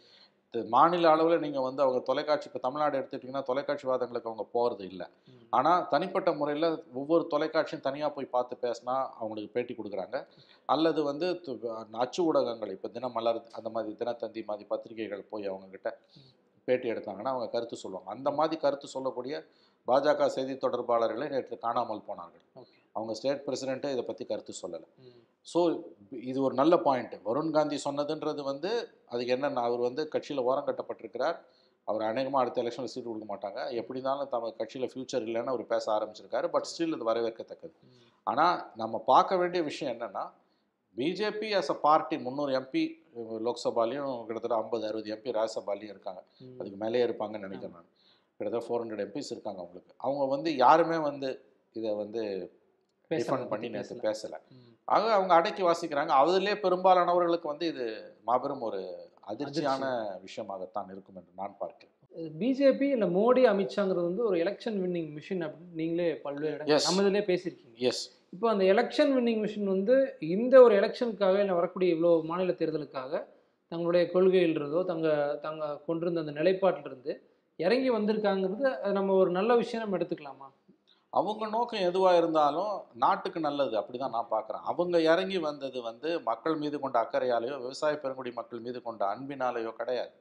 த- மாநில அளவில் நீங்கள் வந்து அவங்க தொலைக்காட்சி இப்போ தமிழ்நாடு எடுத்துக்கிட்டிங்கன்னா தொலைக்காட்சி வாதங்களுக்கு அவங்க போகிறது இல்லை ம். ஆனால் தனிப்பட்ட முறையில் ஒவ்வொரு தொலைக்காட்சியும் தனியாக போய் பார்த்து பேசினா அவங்களுக்கு பேட்டி கொடுக்குறாங்க அல்லது வந்து து- அச்சு ஊடகங்கள் இப்போ தினமலர் அந்த மாதிரி தினத்தந்தி மாதிரி பத்திரிகைகள் போய் அவங்கக்கிட்ட பேட்டி எடுத்தாங்கன்னா அவங்க கருத்து சொல்லுவாங்க அந்த மாதிரி கருத்து சொல்லக்கூடிய பாஜக செய்தி தொடர்பாளர்களே நேற்று காணாமல் போனார்கள் ஓகே அவங்க ஸ்டேட் பிரசிடெண்ட்டே இதை பற்றி கருத்து சொல்லலை ம். ஸோ இது ஒரு நல்ல பாயிண்ட் வருண் காந்தி சொன்னதுன்றது வந்து அதுக்கு என்னென்ன அவர் வந்து கட்சியில் ஓரம் கட்டப்பட்டிருக்கிறார் அவர் அநேகமாக அடுத்த எலெக்ஷனில் சீட் கொடுக்க மாட்டாங்க எப்படி இருந்தாலும் தமது கட்சியில் ஃபியூச்சர் இல்லைன்னு அவர் பேச ஆரம்பிச்சிருக்காரு பட் ஸ்டில் இது வரவேற்கத்தக்கது ம். ஆனால் நம்ம பார்க்க வேண்டிய விஷயம் என்னென்னா பிஜேபி அஸ் அ பார்ட்டி முந்நூறு எம்பி லோக்சபாலையும் கிட்டத்தட்ட ஐம்பது அறுபது எம்பி ராஜ்யசபாலையும் இருக்காங்க ம். அதுக்கு மேலேயே இருப்பாங்கன்னு நினைக்கிறேன் நான் கிட்டத்தட்ட ஃபோர் ஹண்ட்ரட் எம்பிஸ் இருக்காங்க அவங்களுக்கு அவங்க வந்து யாருமே வந்து இதை வந்து பேசல, டிஃபெண்ட் பத்தி பண்ணி நேற்று பேசல. பேசலை ம். ஆக அவங்க அடக்கி வாசிக்கிறாங்க அதிலே பெரும்பாலானவர்களுக்கு வந்து இது மாபெரும் ஒரு அதிர்ச்சியான விஷயமாகத்தான் இருக்கும் என்று நான் பார்க்கிறேன் பிஜேபி இல்ல மோடி அமித்ஷாங்கிறது வந்து ஒரு எலெக்ஷன் வின்னிங் மிஷின் அப்படின்னு நீங்களே பல்வேறு இடங்கள் Yes. நம்ம இதிலே பேசியிருக்கீங்க எஸ் இப்போ அந்த எலெக்ஷன் வின்னிங் மிஷின் வந்து இந்த ஒரு எலெக்ஷனுக்காக இல்லை வரக்கூடிய இவ்வளோ மாநில தேர்தலுக்காக தங்களுடைய கொள்கையில் இருந்தோ தங்க தங்க கொண்டிருந்த அந்த நிலைப்பாட்டிலிருந்து இறங்கி வந்திருக்காங்கிறது அது நம்ம ஒரு நல்ல விஷயம் நம்ம எடுத்துக்கலாமா அவங்க நோக்கம் எதுவாக இருந்தாலும் நாட்டுக்கு நல்லது அப்படிதான் நான் பார்க்குறேன் அவங்க இறங்கி வந்தது வந்து மக்கள் மீது கொண்ட அக்கறையாலேயோ விவசாய பெருங்குடி மக்கள் மீது கொண்ட அன்பினாலேயோ கிடையாது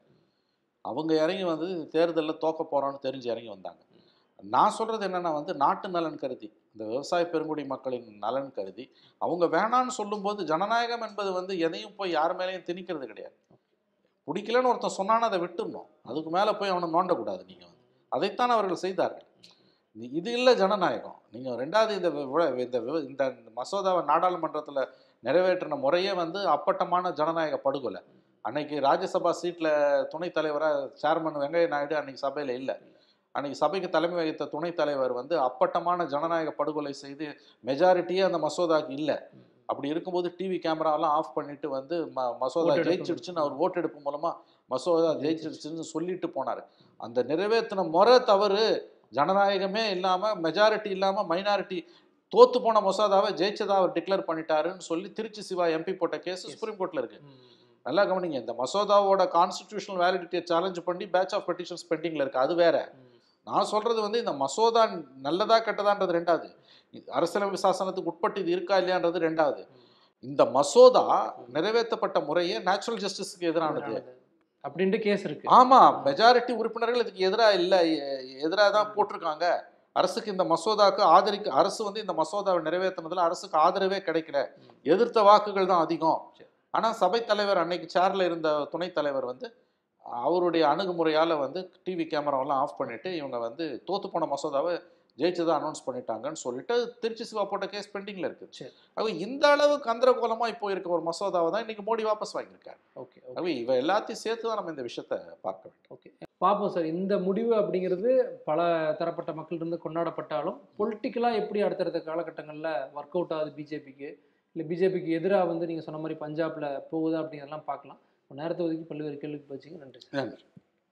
அவங்க இறங்கி வந்து தேர்தலில் தோக்க போகிறோன்னு தெரிஞ்சு இறங்கி வந்தாங்க நான் சொல்கிறது என்னென்னா வந்து நாட்டு நலன் கருதி இந்த விவசாய பெருங்குடி மக்களின் நலன் கருதி அவங்க வேணான்னு சொல்லும்போது ஜனநாயகம் என்பது வந்து எதையும் போய் யார் மேலேயும் திணிக்கிறது கிடையாது பிடிக்கலன்னு ஒருத்தன் சொன்னான்னு அதை விட்டுடணும் அதுக்கு மேலே போய் அவனை நோண்டக்கூடாது நீங்கள் வந்து அதைத்தான் அவர்கள் செய்தார்கள் இது- இது இல்லை ஜனநாயகம் நீங்கள் ரெண்டாவது இந்த விவ- இந்த விவ- இந்த மசோதாவை நாடாளுமன்றத்தில் நிறைவேற்றின முறையே வந்து அப்பட்டமான ஜனநாயக படுகொலை அன்னைக்கு ராஜ்யசபா சீட்டில் துணைத் தலைவராக சேர்மன் வெங்கைய நாயுடு அன்னைக்கு சபையில் இல்லை அன்னைக்கு சபைக்கு தலைமை வகித்த துணைத் தலைவர் வந்து அப்பட்டமான ஜனநாயக படுகொலை செய்து மெஜாரிட்டியே அந்த மசோதாக்கு இல்லை அப்படி இருக்கும்போது டிவி கேமராலாம் ஆஃப் பண்ணிட்டு வந்து ம மசோதா ஓட்டெடுப்பு. ஜெயிச்சிடுச்சுன்னு அவர் ஓட்டெடுப்பு மூலமாக மசோதா ஜெயிச்சிடுச்சுன்னு சொல்லிட்டு போனார் அந்த நிறைவேற்றின முறை தவறு ஜனநாயகமே இல்லாமல் மெஜாரிட்டி இல்லாமல் மைனாரிட்டி தோத்து போன மசோதாவை ஜெயிச்சதா அவர் டிக்ளேர் பண்ணிட்டாருன்னு சொல்லி திருச்சி சிவா எம்பி போட்ட கேஸ் Yes. சுப்ரீம் கோர்ட்டில் இருக்கு ம், ம். நல்லா கவனிங்க இந்த மசோதாவோட கான்ஸ்டிடியூஷனல் வேலிடிட்டியை சேலஞ்ச் பண்ணி பேட்ச் ஆஃப் பெட்டிஷன்ஸ் பெண்டிங்கில் இருக்கு அது வேற ம். நான் சொல்றது வந்து இந்த மசோதா நல்லதா கெட்டதான்றது ரெண்டாவது இது அரசியலமைப்பு சாசனத்துக்கு உட்பட்டு இது இருக்கா இல்லையான்றது ரெண்டாவது இந்த மசோதா நிறைவேற்றப்பட்ட முறையே நேச்சுரல் ஜஸ்டிஸ்க்கு எதிரானது அப்படின்ட்டு கேஸ் இருக்கு ஆமா மெஜாரிட்டி உறுப்பினர்கள் இதுக்கு எதிராக இல்லை எதிராக தான் போட்டிருக்காங்க அரசுக்கு இந்த மசோதாவுக்கு ஆதரிக்க அரசு வந்து இந்த மசோதாவை நிறைவேற்றினதுல அரசுக்கு ஆதரவே கிடைக்கல எதிர்த்த வாக்குகள் தான் அதிகம் ஆனா சபை தலைவர் அன்னைக்கு சேர்ல இருந்த துணைத் தலைவர் வந்து அவருடைய அணுகுமுறையால வந்து டிவி கேமராவெல்லாம் ஆஃப் பண்ணிட்டு இவங்க வந்து தோத்து போன மசோதாவை ஜெயிச்சதா அனௌன்ஸ் பண்ணிட்டாங்கன்னு சொல்லிட்டு திருச்சி சிவா போட்ட கேஸ் பெண்டிங்ல இருக்கு சரி. அப்ப இந்த அளவு கந்தரகோலமா இப்போ இருக்க ஒரு மசோதாவை தான் இன்னைக்கு மோடி வாபஸ் வாங்கியிருக்காரு ஓகே ஓகே அப்ப இவ எல்லாத்தையும் சேர்த்து தான் நம்ம இந்த விஷயத்த பார்க்க வேண்டும் ஓகே பார்ப்போம் சார் இந்த முடிவு அப்படிங்கிறது பல தரப்பட்ட மக்கள் இருந்து கொண்டாடப்பட்டாலும் பொலிட்டிக்கலாக எப்படி அடுத்தடுத்த காலகட்டங்களில் ஒர்க் அவுட் ஆகுது பிஜேபிக்கு இல்லை பிஜேபிக்கு எதிராக வந்து நீங்கள் சொன்ன மாதிரி பஞ்சாப்ல போகுதா அப்படிங்கிறதெல்லாம் பார்க்கலாம் ஒரு நேரத்தை ஒதுக்கி பல்வேறு கேள்விக்கு வச்சிங்க நன்றி சார் நன்றி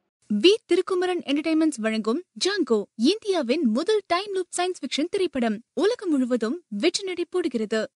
வி திருக்குமரன் என்டர்டைன்மெண்ட்ஸ் வழங்கும் ஜாங்கோ இந்தியாவின் முதல் டைம் லூப் சயின்ஸ் ஃபிக்ஷன் திரைப்படம் உலகம் முழுவதும் வெற்றி நடை போடுகிறது